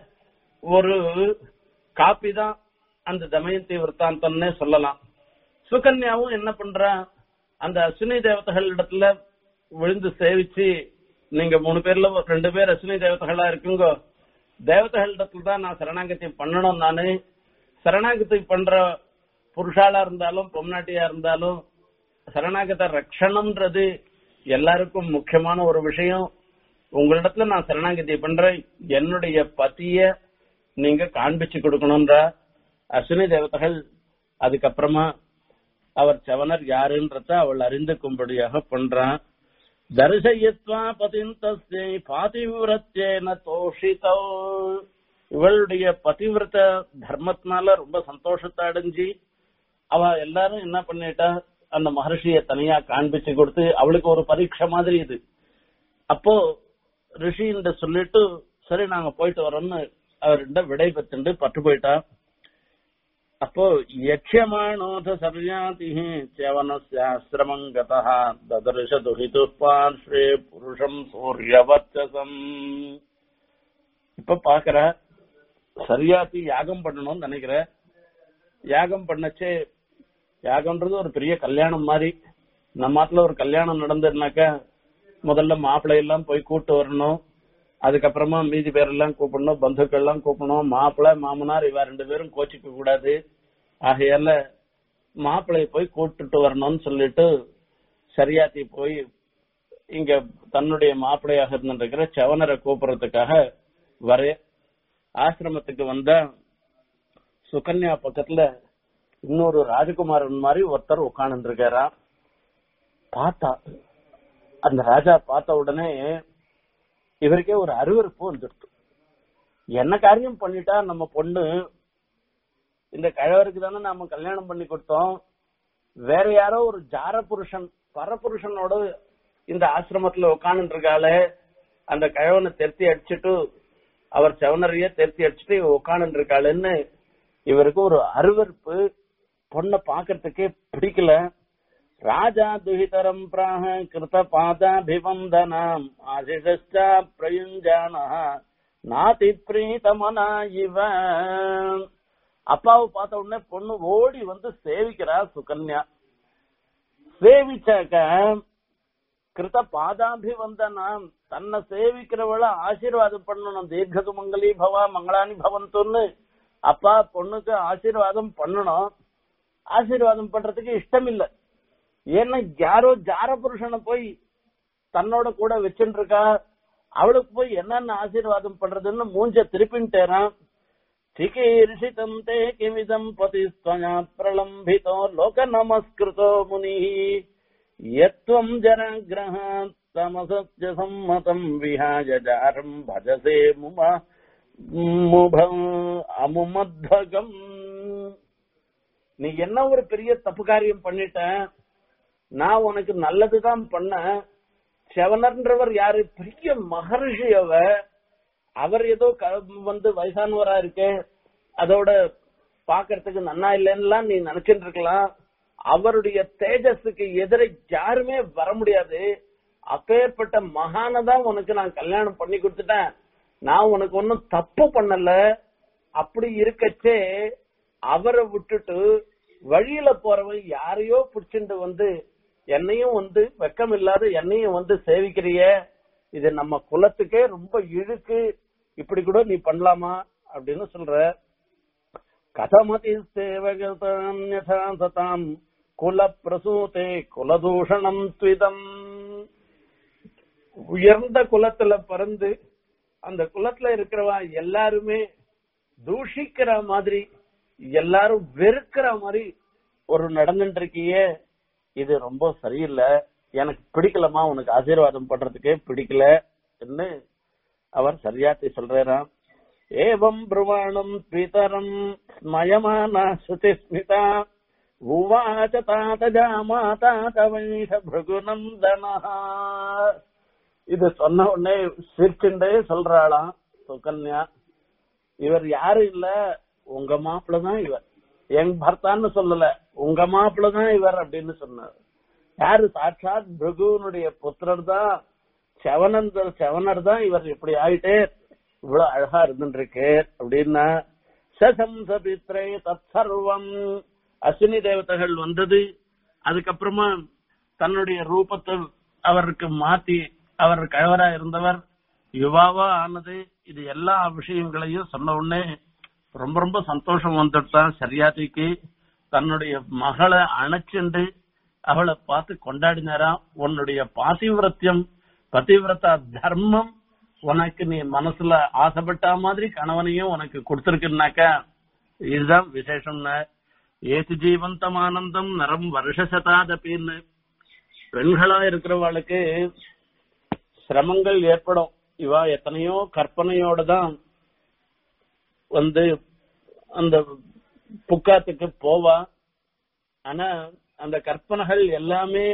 ஒரு காப்பி தான் அந்த தமயந்தி விற்த்தாந்தம்னே சொல்லலாம் சுகன்யாவும் என்ன பண்றா அந்த அஸ்வினி தேவதைகள் இடத்துல விழுந்து சேவிச்சு நீங்க மூணு பேர்ல ஒரு ரெண்டு பேர் அஸ்வினி தேவதைகளா இருக்குங்க தேவதைகள் இடத்துல தான் நான் சரணாகதி பண்ணணும் நானு சரணாகதி பண்ற புருஷாலா இருந்தாலும் பொம்நாட்டியா இருந்தாலும் சரணாகத ரக்ஷணம்ன்றது எல்லாருக்கும் முக்கியமான ஒரு விஷயம் உங்களிடத்துல நான் சரணாகதி பண்றேன் என்னுடைய பத்திய நீங்க காண்பிச்சு கொடுக்கணும்ன்ற அஸ்வினி தேவதைகள் அதுக்கப்புறமா அவர் செவனர் யாருன்றத அவள் அறிந்து கும்படியாக பண்றான் தரிசயத்வா பதிந்தஸ்யை பாதிவிரத்தேன தோஷிதோ இவளுடைய பதிவிரத தர்மத்தினால ரொம்ப சந்தோஷத்தை அடைஞ்சு அவ எல்லாரும் என்ன பண்ணிட்டா அந்த மகர்ஷிய தனியா காண்பிச்சு கொடுத்து அவளுக்கு ஒரு பரீட்சை மாதிரி இது அப்போ ரிஷின்ற சொல்லிட்டு சரி நாங்க போயிட்டு வரோம்னு அவர்கிட்ட விடை பெற்றுண்டு பட்டு போயிட்டா அப்போ யக்ஷமானோத சர்யாதி சேவனசிரமம் கதா ததர்ஷ துஹிது பார்ஷ்வே புருஷம் சூரியவச்சசம் இப்ப பாக்குற சரியாத்தி யாகம் பண்ணணும்னு நினைக்கிற யாகம் பண்ணச்சே யாகம்ன்றது ஒரு பெரிய கல்யாணம் மாதிரி நம்ம நாட்டுல ஒரு கல்யாணம் நடந்ததுனாக்கா முதல்ல மாப்பிள்ளை எல்லாம் போய் கூட்டு வரணும் அதுக்கப்புறமா மீதி பேரெல்லாம் கூப்பிடணும் பந்துக்கள் எல்லாம் கூப்பிடணும் மாப்பிள்ளை மாமனார் இவ ரெண்டு பேரும் கோச்சிக்க கூடாது ஆகையால மாப்பிள்ளைய போய் கூட்டுட்டு வரணும்னு சொல்லிட்டு சரியாத்தி போய் இங்க தன்னுடைய மாப்பிள்ளையாக இருந்திருக்கிற செவனரை கூப்பிடுறதுக்காக வரே ஆசிரமத்துக்கு வந்தா சுகன்யா பக்கத்துல இன்னொரு ராஜகுமாரன் மாதிரி ஒருத்தர் உட்கார்ந்து இருக்காரா பார்த்தா அந்த ராஜா பார்த்த உடனே இவருக்கே ஒரு அருவருப்பு வந்துடுது என்ன காரியம் பண்ணிட்டா நம்ம பொண்ணு இந்த கழவருக்கு தானே நாம கல்யாணம் பண்ணி கொடுத்தோம் வேற யாரோ ஒரு ஜார புருஷன் பரபுருஷனோட இந்த ஆசிரமத்துல உட்கார்ந்து இருக்காளே அந்த கழவனை தெருத்தி அடிச்சுட்டு அவர் செவனரையே தெருத்தி அடிச்சுட்டு உட்கார்ந்து இருக்காளுன்னு இவருக்கு ஒரு அருவருப்பு பொண்ணை பாக்குறதுக்கே பிடிக்கல ராஜா துஹிதரம் பிராக கிருத பாதாபிவந்தனாம் ஆசிஷா பிரயுஞ்சான நாதி பிரீதமனா இவ அப்பாவை பார்த்த உடனே பொண்ணு ஓடி வந்து சேவிக்கிறா சுகன்யா சேவிச்சாக்க கிருத பாதாபிவந்தனாம் தன்னை சேவிக்கிறவள ஆசீர்வாதம் பண்ணணும் தீர்க்கது மங்களி பவா மங்களானி பவந்துன்னு அப்பா பொண்ணுக்கு ஆசீர்வாதம் பண்ணணும் ஆசீர்வாதம் பண்றதுக்கு இஷ்டம் இல்ல ஏன்னா யாரோ ஜார புருஷனை போய் தன்னோட கூட வச்சுட்டு இருக்கா அவளுக்கு போய் என்னென்ன ஆசீர்வாதம் பண்றதுன்னு மூஞ்ச திருப்பின்ட்டேறான் சிகீர்ஷிதம் தே கிமிதம் பதிஸ்வயா பிரலம்பிதோ லோக நமஸ்கிருதோ முனி யத்வம் ஜனகிரக தமசத்ய சம்மதம் விஹாய ஜாரம் பஜசே மும முபம் அமுமத்வகம் நீ என்ன ஒரு பெரிய தப்பு காரியம் பண்ணிட்ட நான் உனக்கு நல்லதுதான் பண்ண செவனர்ன்றவர் யாரு பெரிய மகர்ஷி அவ அவர் ஏதோ க- வந்து வயசானவரா இருக்கே அதோட பாக்குறதுக்கு நன்னா இல்லைன்னுலாம் நீ நினைச்சிட்டு இருக்கலாம் அவருடைய தேஜஸுக்கு எதிரே யாருமே வர முடியாது அப்பேற்பட்ட மகானை தான் உனக்கு நான் கல்யாணம் பண்ணி கொடுத்துட்டேன் நான் உனக்கு ஒன்னும் தப்பு பண்ணல அப்படி இருக்கச்சே அவரை விட்டுட்டு வழியில போறவன் யாரையோ புடிச்சுட்டு வந்து என்னையும் வந்து வெக்கம் இல்லாத என்னையும் வந்து சேவிக்கிறிய இது நம்ம குலத்துக்கே ரொம்ப இழுக்கு இப்படி கூட நீ பண்ணலாமா அப்படின்னு சொல்ற கதமதி சேவகதாம் யதா சதாம் குல பிரசூதே குலதூஷணம் த்விதம் உயர்ந்த குலத்துல பிறந்து அந்த குலத்துல இருக்கிறவா எல்லாருமே தூஷிக்கிற மாதிரி எல்லாரும் வெறுக்கிற மாதிரி ஒரு நடந்துட்டு இருக்கியே இது ரொம்ப சரியில்லை எனக்கு பிடிக்கலமா உனக்கு ஆசீர்வாதம் பண்றதுக்கே பிடிக்கல என்று அவர் சரியாத்தி சொல்றாராம் ஏவம் பிரவாணம் பீதரம் ஸ்மயமான சுதிஸ்மிதா உவாச்ச தாத்தஜா மாதா தவைஷ பிருகுநந்தனஹா இது சொன்ன உடனே சிரிச்சுண்டே சொல்றாளாம் சுகன்யா இவர் யாரு இல்ல உங்க மாப்பிள்ள தான் இவர் என் பர்த்தான்னு சொல்லல உங்க மாப்பிள்ள தான் இவர் அப்படின்னு சொன்னார் யாரு சாட்சாத் பிருகுனுடைய புத்திரர் தான் செவனந்தர் செவனர் தான் இவர் இப்படி ஆயிட்டே இவ்வளவு அழகா இருந்துருக்கு அப்படின்னா சசம்சபித்ரே தத் சர்வம் அஸ்வினி தேவதைகள் வந்தது அதுக்கப்புறமா தன்னுடைய ரூபத்தை அவருக்கு மாத்தி அவர் கழவரா இருந்தவர் யுவாவா ஆனது இது எல்லா விஷயங்களையும் சொன்ன உடனே ரொம்ப ரொம்ப சந்தோஷம் வந்துட்டான் சரியாதிக்கு தன்னுடைய மகளை அணைச்சுண்டு அவளை பார்த்து கொண்டாடினாராம் உன்னுடைய பாதிவிரத்தியம் பதிவிரதா தர்மம் உனக்கு நீ மனசுல ஆசைப்பட்ட மாதிரி கணவனையும் உனக்கு கொடுத்திருக்குனாக்கா இதுதான் விசேஷம்னு ஏசி ஜீவந்தம் ஆனந்தம் நரம் வருஷ சதாதபின்னு பெண்களா இருக்கிறவளுக்கு சிரமங்கள் ஏற்படும் இவா எத்தனையோ கற்பனையோட தான் வந்து அந்த புக்காத்துக்கு போவா ஆனா அந்த கற்பனைகள் எல்லாமே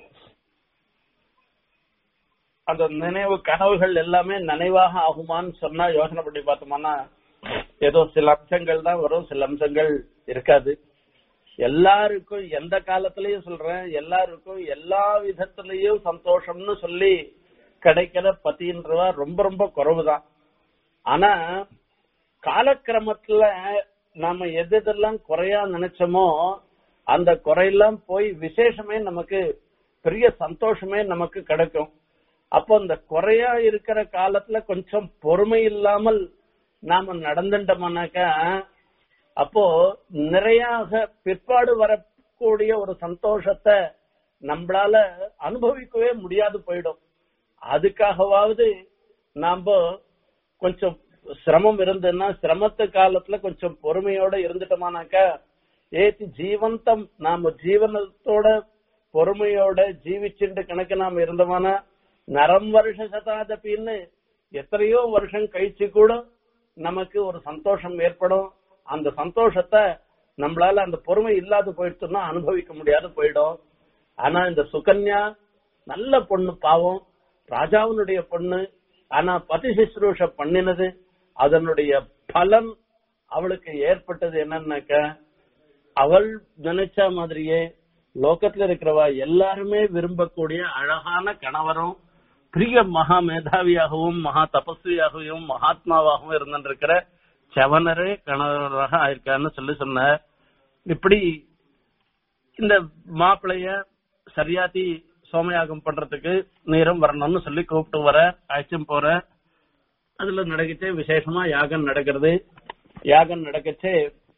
அந்த நினைவு கனவுகள் எல்லாமே நினைவாக ஆகுமான்னு சொன்னா யோசனை பண்ணி பார்த்தோம்னா ஏதோ சில அம்சங்கள் தான் வரும் சில அம்சங்கள் இருக்காது எல்லாருக்கும் எந்த காலத்திலயும் சொல்றேன் எல்லாருக்கும் எல்லா விதத்திலயும் சந்தோஷம்னு சொல்லி கிடைக்கிற பத்தின்றவா ரொம்ப ரொம்ப குறைவுதான் ஆனா காலக்கிரமத்துல நாம எது எதெல்லாம் குறையா நினைச்சோமோ அந்த குறையெல்லாம் போய் விசேஷமே நமக்கு பெரிய சந்தோஷமே நமக்கு கிடைக்கும் அப்போ அந்த குறையா இருக்கிற காலத்துல கொஞ்சம் பொறுமை இல்லாமல் நாம நடந்துட்டோம்னாக்கா அப்போ நிறையாக பிற்பாடு வரக்கூடிய ஒரு சந்தோஷத்தை நம்மளால அனுபவிக்கவே முடியாது போயிடும் அதுக்காகவாவது நாம கொஞ்சம் சிரமம் இருந்ததுன்னா சிரமத்து காலத்துல கொஞ்சம் பொறுமையோட இருந்துட்டோமானாக்கா ஏத்தி ஜீவந்தம் நாம ஜீவனத்தோட பொறுமையோட ஜீவிச்சுட்டு கணக்கு நாம இருந்தோமானா நரம் வருஷ சதாதபின்னு எத்தனையோ வருஷம் கழிச்சு கூட நமக்கு ஒரு சந்தோஷம் ஏற்படும் அந்த சந்தோஷத்தை நம்மளால அந்த பொறுமை இல்லாத போயிடுச்சுன்னா அனுபவிக்க முடியாது போயிடும் ஆனா இந்த சுகன்யா நல்ல பொண்ணு பாவம் ராஜாவினுடைய பொண்ணு ஆனா பதி சிசுரூஷ பண்ணினது அதனுடைய பலன் அவளுக்கு ஏற்பட்டது என்னன்னாக்க அவள் நினைச்ச மாதிரியே லோகத்துல இருக்கிறவா எல்லாருமே விரும்பக்கூடிய அழகான கணவரும் பிரிய மகா மேதாவியாகவும் மகா தபஸ்வியாகவும் மகாத்மாவாகவும் இருந்திருக்கிற செவனரே கணவராக ஆயிருக்கான்னு சொல்லி சொன்ன இப்படி இந்த மாப்பிளைய சரியாத்தி சோமயாகம் பண்றதுக்கு நேரம் வரணும்னு சொல்லி கூப்பிட்டு வர அழைச்சும் போற அதுல நடக்கச்சே விசேஷமா யாகம் நடக்கிறது யாகம் நடக்கச்சே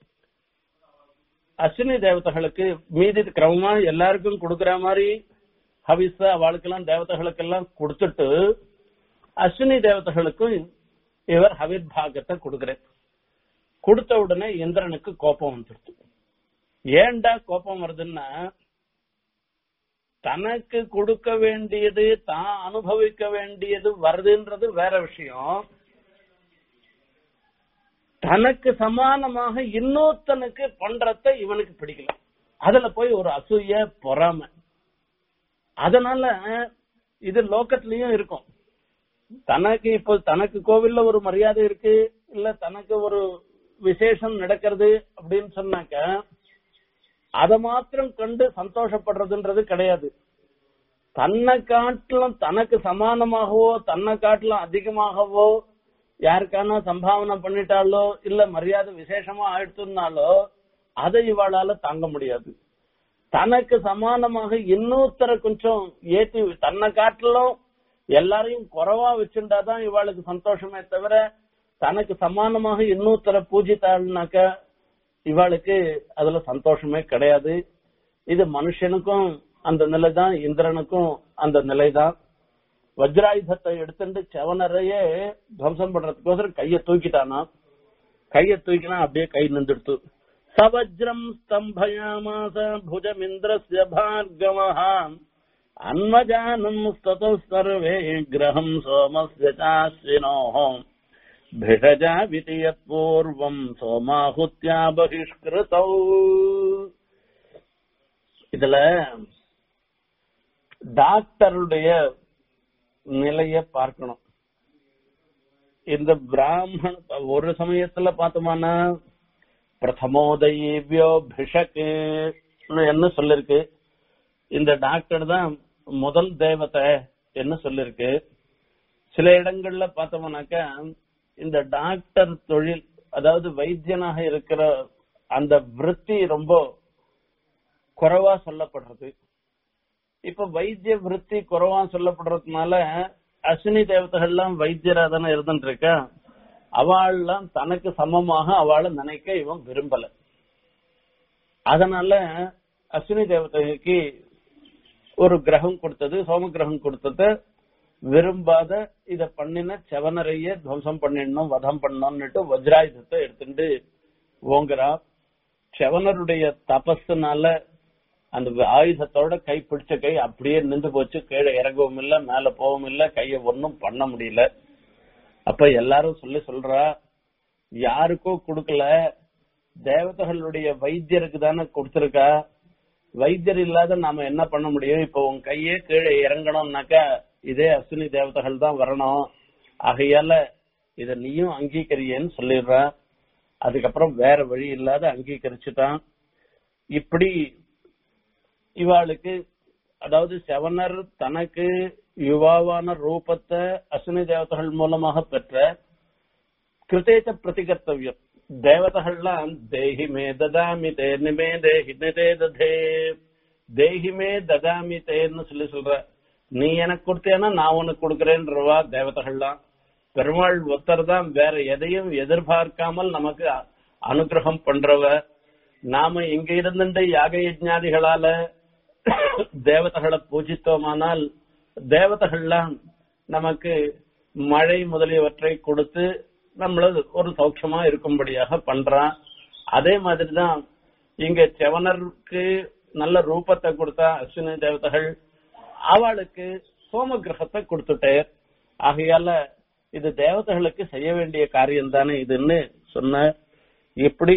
அஸ்வினி தேவதைகளுக்கு மீதி கிரமமா எல்லாருக்கும் கொடுக்கற மாதிரி ஹவிஸ அவளுக்கெல்லாம் தேவதைகளுக்கெல்லாம் கொடுத்துட்டு அஸ்வினி தேவதைகளுக்கும் இவர் ஹவிர் பாகத்தை கொடுக்கிறார் கொடுத்த உடனே இந்திரனுக்கு கோபம் வந்துடுச்சு ஏன்டா கோபம் வருதுன்னா தனக்கு கொடுக்க வேண்டியது தான் அனுபவிக்க வேண்டியது வருதுன்றது வேற விஷயம் தனக்கு சமானமாக இன்னொருத்தனுக்கு பண்றத இவனுக்கு பிடிக்கல அதுல போய் ஒரு அசூய பொறாம அதனால இது லோக்கத்திலயும் இருக்கும் தனக்கு இப்போ தனக்கு கோவில்ல ஒரு மரியாதை இருக்கு இல்ல தனக்கு ஒரு விசேஷம் நடக்கிறது அப்படின்னு சொன்னாக்க அதை மாத்திரம் கண்டு சந்தோஷப்படுறதுன்றது கிடையாது தன்னை காட்டிலும் தனக்கு சமானமாகவோ தன்னை காட்டிலும் அதிகமாகவோ யாருக்கான சம்பாவனை பண்ணிட்டாலோ இல்ல மரியாதை விசேஷமா ஆயிடுச்சுனாலோ அதை இவாளால தாங்க முடியாது தனக்கு சமானமாக இன்னொருத்தரை கொஞ்சம் ஏத்தி தன்னை காட்டிலும் எல்லாரையும் குறைவா வச்சுட்டாதான் இவாளுக்கு சந்தோஷமே தவிர தனக்கு சமானமாக இன்னொருத்தரை பூஜித்தாள்னாக்க இவாளுக்கு அதுல சந்தோஷமே கிடையாது இது மனுஷனுக்கும் அந்த நிலைதான் இந்திரனுக்கும் அந்த நிலைதான் வஜ்ராயுதத்தை எடுத்துட்டு செவனரையே துவம்சம் பண்றதுக்கோசரம் கைய தூக்கிட்டானா கைய தூக்கினா அப்படியே கை நின்றுடுத்து சவஜ்ரம் ஸ்தம்பயாமாச புஜமிந்திரஸ்ய பார்கவः அன்வஜானம் ஸ்ததோ சர்வே கிரகம் சோமஸ்ய சாஸ்வினோः भिषजा वितीयत्पूर्वम् सोमाहुत्या बहिष्कृतौ இதுல டாக்டருடைய நிலைய பார்க்கணும் இந்த பிராமண ஒரு சமயத்துல பார்த்தோம்னா பிரதமோதயேவியோ பிஷக்கு என்ன சொல்லிருக்கு இந்த டாக்டர் தான் முதல் தேவதை என்ன சொல்லிருக்கு சில இடங்கள்ல பார்த்தோம்னாக்கா இந்த டாக்டர் தொழில் அதாவது வைத்தியனாக இருக்கிற அந்த விருத்தி ரொம்ப குறைவா சொல்லப்படுறது இப்ப வைத்திய விருத்தி குறைவா சொல்லப்படுறதுனால அஸ்வினி தேவதைகள்லாம் வைத்தியரா தானே இருந்துட்டு இருக்கா அவள்லாம் தனக்கு சமமாக அவளை நினைக்க இவன் விரும்பல அதனால அஸ்வினி தேவதைக்கு ஒரு கிரகம் கொடுத்தது சோம கிரகம் கொடுத்தது விரும்பாத இத பண்ணின செவனரைய துவம்சம் பண்ணிடணும் வதம் பண்ணணும்னுட்டு வஜ்ராயுதத்தை எடுத்துட்டு ஓங்குறா செவனருடைய தபஸுனால அந்த ஆயுதத்தோட கை பிடிச்ச கை அப்படியே நின்று போச்சு கீழே இறங்கவும் இல்ல மேல போகவும் இல்ல கைய ஒன்னும் பண்ண முடியல அப்ப எல்லாரும் சொல்லி சொல்றா யாருக்கோ கொடுக்கல தேவதைகளுடைய வைத்தியருக்கு தானே கொடுத்திருக்கா வைத்தியர் இல்லாத நாம என்ன பண்ண முடியும் இப்ப உன் கையே கீழே இறங்கணும்னாக்கா இதே அஸ்வினி தேவதைகள் தான் வரணும் ஆகையால இத நீயும் அங்கீகரியன்னு சொல்லிடுற அதுக்கப்புறம் வேற வழி இல்லாத அங்கீகரிச்சுட்டான் இப்படி இவாளுக்கு அதாவது செவனர் தனக்கு யுவாவான ரூபத்தை அஸ்வினி தேவதைகள் மூலமாக பெற்ற கிருத்தேச்ச பிரதிகர்த்தவியம் தேவதைகள்லாம் தேஹிமே ததாமி தே நிமே தேஹி நிதே ததே தேஹிமே ததாமி தேன்னு சொல்லி சொல்ற நீ எனக்கு கொடுத்தேன்னா நான் உனக்கு கொடுக்கறேன்றவா தேவதைகள்லாம் பெருமாள் ஒருத்தர் தான் வேற எதையும் எதிர்பார்க்காமல் நமக்கு அனுகிரகம் பண்றவ நாம இங்க இருந்துட்டு யாக யஜ்ஞாதிகளால தேவதைகளை பூஜித்தோமானால் தேவதைகள்லாம் நமக்கு மழை முதலியவற்றை கொடுத்து நம்மள ஒரு சௌக்கியமா இருக்கும்படியாக பண்றான் அதே மாதிரிதான் இங்க செவனருக்கு நல்ல ரூபத்தை கொடுத்தா அஸ்வினி தேவதைகள் அவளுக்கு சோம கிரகத்தை கொடுத்துட்டேர் ஆகையால இது தேவதைகளுக்கு செய்ய வேண்டிய காரியம் தானே இதுன்னு சொன்ன இப்படி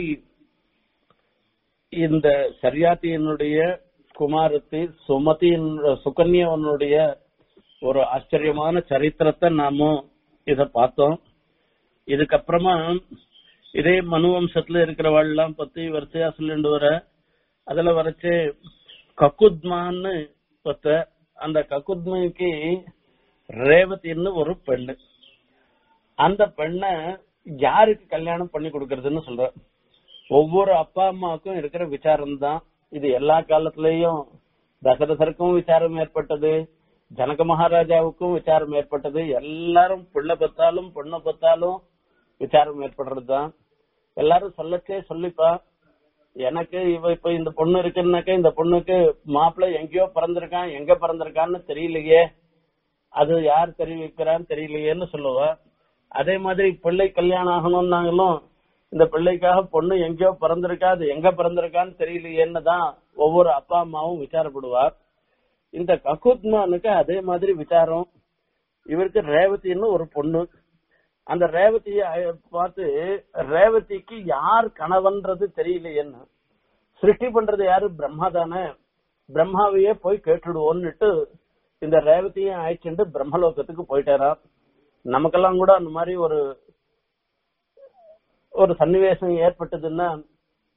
இந்த சரியாத்தியினுடைய குமாரத்தி சுமதியின் சுகன்யவனுடைய ஒரு ஆச்சரியமான சரித்திரத்தை நாமும் இத பார்த்தோம் இதுக்கப்புறமா இதே மனு வம்சத்துல இருக்கிறவாள்லாம் பத்தி வரிசையா சொல்லிட்டு வர அதுல வரைச்சு கக்குத்மான்னு ஒருத்த அந்த கக்குத்மைக்கு ரேவதின்னு ஒரு பெண்ணு அந்த பெண்ணை யாருக்கு கல்யாணம் பண்ணி கொடுக்கறதுன்னு சொல்ற ஒவ்வொரு அப்பா அம்மாவுக்கும் இருக்கிற விசாரம் தான் இது எல்லா காலத்திலயும் தசரதருக்கும் விசாரம் ஏற்பட்டது ஜனக மகாராஜாவுக்கும் விசாரம் ஏற்பட்டது எல்லாரும் பிள்ளை பத்தாலும் பொண்ணை பத்தாலும் விசாரம் ஏற்படுறதுதான் எல்லாரும் சொல்லச்சே சொல்லிப்பா எனக்கு இவ இப்ப இந்த பொண்ணு இருக்குன்னாக்க இந்த பொண்ணுக்கு மாப்பிள்ளை எங்கேயோ பிறந்திருக்கான் எங்க பிறந்திருக்கான்னு தெரியலையே அது யார் தெரிவிக்கிறான்னு தெரியலையேன்னு சொல்லுவா அதே மாதிரி பிள்ளை கல்யாணம் ஆகணும்னாங்களும் இந்த பிள்ளைக்காக பொண்ணு எங்கேயோ பிறந்திருக்கா அது எங்க பிறந்திருக்கான்னு தெரியலையேன்னு தான் ஒவ்வொரு அப்பா அம்மாவும் விசாரப்படுவார் இந்த ககுத்மானுக்கு அதே மாதிரி விசாரம் இவருக்கு ரேவதின்னு ஒரு பொண்ணு அந்த ரேவதிய பார்த்து ரேவதிக்கு யார் கணவன்றது தெரியலையேன்னு சிருஷ்டி பண்றது யாரு பிரம்மா தானே பிரம்மாவையே போய் கேட்டுடுவோன்னுட்டு இந்த ரேவதியும் அழைச்சிட்டு பிரம்மலோகத்துக்கு போயிட்டாராம் நமக்கெல்லாம் கூட அந்த மாதிரி ஒரு ஒரு சன்னிவேசம் ஏற்பட்டதுன்னா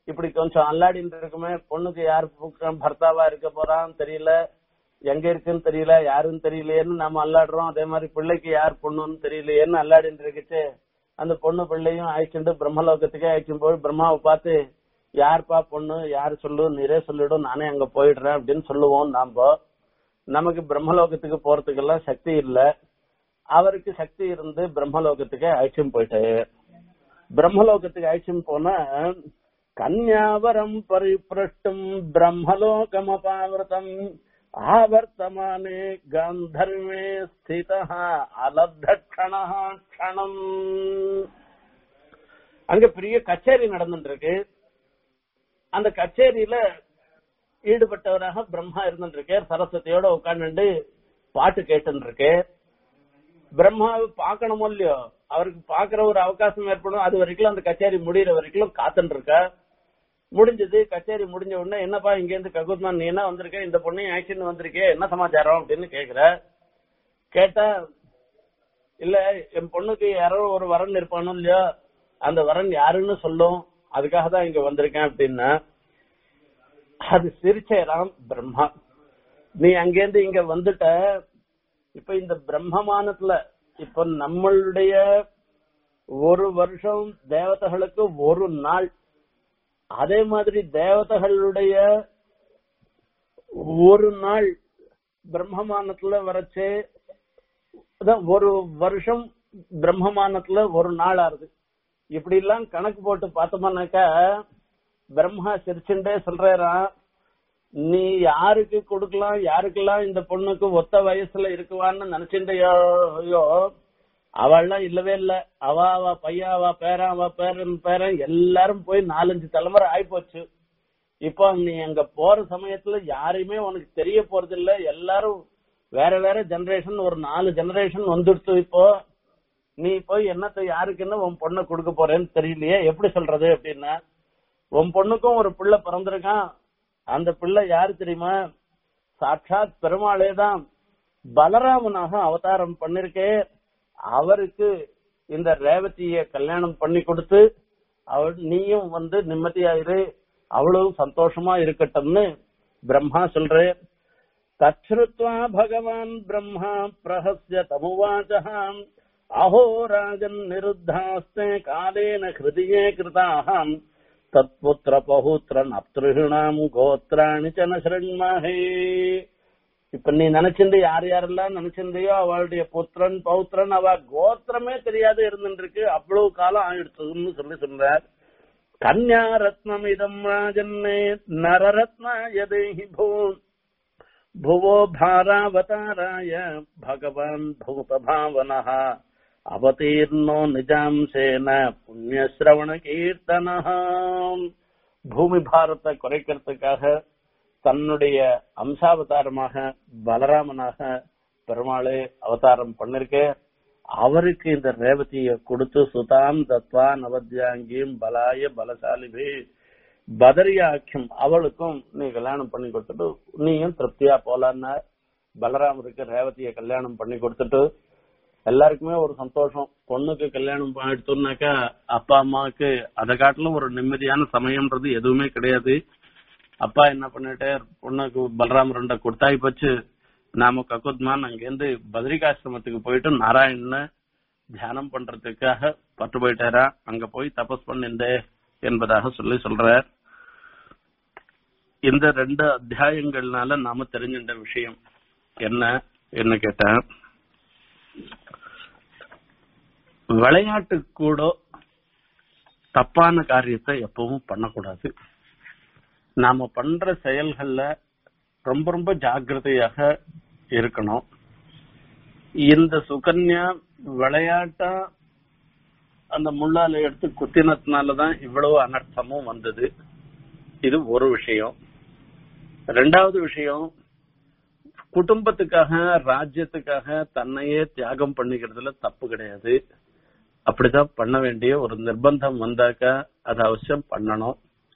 இப்படி கொஞ்சம் அல்லாடின்னு இருக்குமே பொண்ணுக்கு யார் பர்த்தாவா இருக்க போறான்னு தெரியல எங்க இருக்குன்னு தெரியல யாருன்னு தெரியலையேன்னு நாம அல்லாடுறோம் அதே மாதிரி பிள்ளைக்கு யார் பொண்ணுன்னு தெரியலையேன்னு அல்லாடின்னு இருக்குச்சு அந்த பொண்ணு பிள்ளையும் அழைச்சிட்டு பிரம்மலோகத்துக்கே அழைக்கும் போய் பிரம்மாவை பார்த்து யார்ப்பா பொண்ணு யார் சொல்லு நீரே சொல்லிடும் நானே அங்க போயிடுறேன் அப்படின்னு சொல்லுவோம் நாம நமக்கு பிரம்மலோகத்துக்கு போறதுக்கெல்லாம் சக்தி இல்ல அவருக்கு சக்தி இருந்து பிரம்மலோகத்துக்கு அழைச்சும் போயிட்டு பிரம்மலோகத்துக்கு அழைச்சும் போனா கன்யாவரம் பரிபிரஷ்டும் பிரம்மலோகமபாவிரதம் ஆவர்த்தமானே கந்தர்வே ஸ்தித அலப்தக்ஷண க்ஷணம் அங்க பெரிய கச்சேரி நடந்துட்டு இருக்கு அந்த கச்சேரியில ஈடுபட்டவராக பிரம்மா இருந்துட்டு இருக்கார் சரஸ்வதியோட உட்கார்ந்து பாட்டு கேட்டு இருக்கு பிரம்மாவை பார்க்கணுமோ இல்லையோ அவருக்கு பாக்குற ஒரு அவகாசம் ஏற்படும் அது வரைக்கும் அந்த கச்சேரி முடியிற வரைக்கும் காத்துட்டு இருக்க முடிஞ்சது கச்சேரி முடிஞ்ச உடனே என்னப்பா இங்க இருந்து ககுத்மான் நீ என்ன வந்திருக்க இந்த பொண்ணையும் ஆக்ஷன் வந்திருக்கே என்ன சமாச்சாரம் அப்படின்னு கேக்குற கேட்டா இல்ல என் பொண்ணுக்கு யாரோ ஒரு வரன் இருப்பானோ இல்லையோ அந்த வரன் யாருன்னு சொல்லும் அதுக்காக தான் இங்க வந்திருக்கேன் அப்படின்னா அது சிரிச்சேராம் பிரம்மா நீ அங்கேருந்து இங்க வந்துட்ட இப்ப இந்த பிரம்மமானத்துல இப்ப நம்மளுடைய ஒரு வருஷம் தேவதைகளுக்கு ஒரு நாள் அதே மாதிரி தேவதைகளுடைய ஒரு நாள் பிரம்மமானத்துல வரச்சே அதான் ஒரு வருஷம் பிரம்மமானத்துல ஒரு நாள் ஆறுது இப்படி எல்லாம் கணக்கு போட்டு பார்த்தோம்னாக்கா பிரம்மா சிரிச்சுட்டே சொல்றாராம் நீ யாருக்கு கொடுக்கலாம் யாருக்கெல்லாம் இந்த பொண்ணுக்கு ஒத்த வயசுல இருக்குவான்னு நினைச்சுட்டயோ அவள்லாம் இல்லவே இல்ல அவ அவ பையன் அவ பேரன் அவ பேரன் பேரன் எல்லாரும் போய் நாலஞ்சு தலைமுறை ஆயிப்போச்சு இப்போ நீ அங்க போற சமயத்துல யாரையுமே உனக்கு தெரிய போறது இல்ல எல்லாரும் வேற வேற ஜெனரேஷன் ஒரு நாலு ஜெனரேஷன் வந்துடுச்சு இப்போ நீ போய் என்னத்த யாருக்குன்னு உன் பொண்ணை கொடுக்க போறேன்னு தெரியலையே எப்படி சொல்றது அப்படின்னா உன் பொண்ணுக்கும் ஒரு பிள்ளை பிறந்திருக்கான் அந்த பிள்ளை யாரு தெரியுமா சாட்சாத் பெருமாளே தான் பலராமனாக அவதாரம் பண்ணிருக்கே அவருக்கு இந்த ரேவதிய கல்யாணம் பண்ணி கொடுத்து அவள் நீயும் வந்து நிம்மதியாயிரு அவளும் சந்தோஷமா இருக்கட்டும்னு பிரம்மா சொல்றேன் தச்ருத்வா பகவான் பிரம்மா பிரஹஸ்ய தமுவாச்சகாம் அஹோ ராஜன் நிருத்தாஸ்தே காலேன ஹிருதியே கிருதாஹாம் தத்புத்திர பௌத்திர நப்திருணாம் கோத்ராணி சன ஸ்ரண்மஹே இப்ப நீ நினைச்சிருந்து யார் யாரெல்லாம் நினைச்சிருந்தையோ அவளுடைய புத்திரன் பௌத்திரன் அவ கோத்திரமே தெரியாது இருந்துட்டு இருக்கு அவ்வளவு காலம் ஆயிடுச்சுன்னு சொல்லி சொல்றார் கன்யா ரத்னம் இதம் ராஜன்னே நரரத்னா யதேஹி பூ भुवो भारावताराय भगवान् भूतभावनः அவதீர்ணோ நிஜாம்சேன புண்ணிய சிரவண கீர்த்தனா பூமி பாரத்தை குறைக்கிறதுக்காக தன்னுடைய அம்சாவதாரமாக பலராமனாக பெருமாளே அவதாரம் பண்ணிருக்க அவருக்கு இந்த ரேவதியை கொடுத்து சுதாம் தத்வா நவத்யாங்கியும் பலாய பலசாலிபி பதரியாக்கியம் அவளுக்கும் நீ கல்யாணம் பண்ணி கொடுத்துட்டு நீயும் திருப்தியா போலான்னா பலராமருக்கு ரேவதியை கல்யாணம் பண்ணி கொடுத்துட்டு எல்லாருக்குமே ஒரு சந்தோஷம் பொண்ணுக்கு கல்யாணம் எடுத்தோம்னாக்கா அப்பா அம்மாவுக்கு அதை காட்டிலும் ஒரு நிம்மதியான சமயம்ன்றது எதுவுமே கிடையாது அப்பா என்ன பண்ணிட்டு பொண்ணுக்கு பலராம ரெண்ட கொடுத்தாய் போச்சு நாம கக்குத்மான் அங்கேருந்து பத்ரிகாசிரமத்துக்கு போயிட்டு நாராயணனை தியானம் பண்றதுக்காக பட்டு போயிட்டாரா அங்க போய் தபஸ் பண்ணிருந்தே என்பதாக சொல்லி சொல்றார் இந்த ரெண்டு அத்தியாயங்கள்னால நாம தெரிஞ்சின்ற விஷயம் என்ன என்ன கேட்டேன் விளையாட்டு கூட தப்பான காரியத்தை எப்பவும் பண்ணக்கூடாது நாம பண்ற செயல்கள்ல ரொம்ப ரொம்ப ஜாக்கிரதையாக இருக்கணும் இந்த சுகன்யா விளையாட்டா அந்த முள்ளால எடுத்து குத்தினதுனாலதான் இவ்வளவு அனர்த்தமும் வந்தது இது ஒரு விஷயம் ரெண்டாவது விஷயம் குடும்பத்துக்காக ராஜ்யத்துக்காக தன்னையே தியாகம் பண்ணிக்கிறதுல தப்பு கிடையாது அப்படிதான் பண்ண வேண்டிய ஒரு நிர்பந்தம் வந்தாக்கா அது அவசியம் பண்ணணும்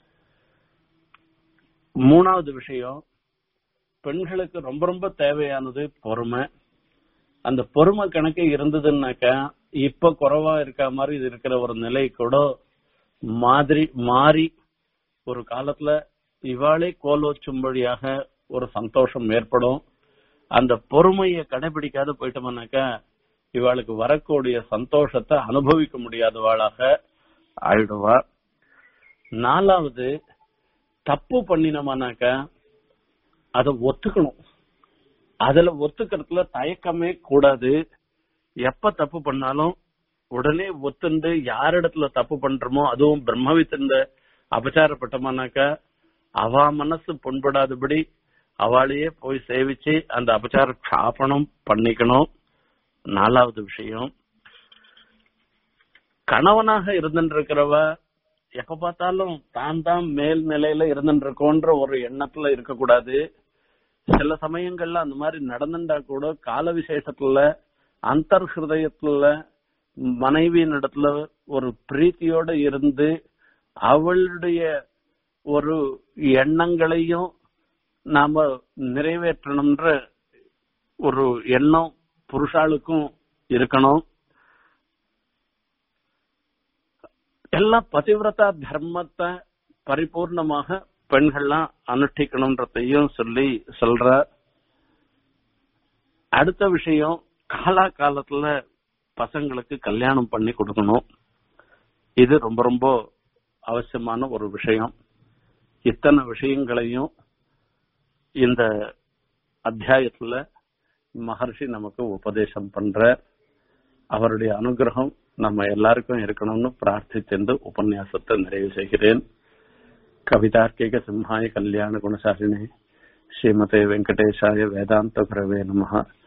மூணாவது விஷயம் பெண்களுக்கு ரொம்ப ரொம்ப தேவையானது பொறுமை அந்த பொறுமை கணக்கு இருந்ததுன்னாக்கா இப்ப குறைவா இருக்க மாதிரி இது இருக்கிற ஒரு நிலை கூட மாதிரி மாறி ஒரு காலத்துல இவாளே கோலோச்சும்படியாக ஒரு சந்தோஷம் ஏற்படும் அந்த பொறுமையை கடைபிடிக்காத போயிட்டோம்னாக்கா இவாளுக்கு வரக்கூடிய சந்தோஷத்தை அனுபவிக்க முடியாதவாளாக ஆயிடுவா நாலாவது தப்பு பண்ணினோம்னாக்கா அதை ஒத்துக்கணும் அதுல ஒத்துக்கிறதுல தயக்கமே கூடாது எப்ப தப்பு பண்ணாலும் உடனே ஒத்துண்டு யாரிடத்துல தப்பு பண்றோமோ அதுவும் பிரம்மவித்திருந்த அபச்சாரப்பட்டோம்னாக்கா அவ மனசு புண்படாதபடி அவளையே போய் சேவிச்சு அந்த அபச்சார க்ஷாபனம் பண்ணிக்கணும் நாலாவது விஷயம் கணவனாக இருந்துட்டு இருக்கிறவ எப்ப பார்த்தாலும் தான் தான் மேல் நிலையில இருந்துட்டு இருக்கோன்ற ஒரு எண்ணத்துல இருக்கக்கூடாது சில சமயங்கள்ல அந்த மாதிரி நடந்துட்டா கூட கால விசேஷத்துல அந்தர் ஹிருதயத்துல மனைவியின் இடத்துல ஒரு பிரீத்தியோட இருந்து அவளுடைய ஒரு எண்ணங்களையும் நாம நிறைவேற்றணும்ன்ற ஒரு எண்ணம் புருஷாளுக்கும் இருக்கணும் எல்லாம் பதிவிரதா தர்மத்தை பரிபூர்ணமாக பெண்கள்லாம் அனுஷ்டிக்கணும்ன்றதையும் சொல்லி சொல்ற அடுத்த விஷயம் காலா காலத்துல பசங்களுக்கு கல்யாணம் பண்ணி கொடுக்கணும் இது ரொம்ப ரொம்ப அவசியமான ஒரு விஷயம் இத்தனை விஷயங்களையும் இந்த அத்தியாயத்துல மகர்ஷி நமக்கு உபதேசம் பண்ற அவருடைய அனுகிரகம் நம்ம எல்லாருக்கும் இருக்கணும்னு பிரார்த்திச்சென்று உபன்யாசத்தை நிறைவு செய்கிறேன் கவிதார்க்கிக சிம்ஹாய கல்யாண குணசாலினே ஸ்ரீமதே வெங்கடேஷாய வேதாந்த குரவே நமஹ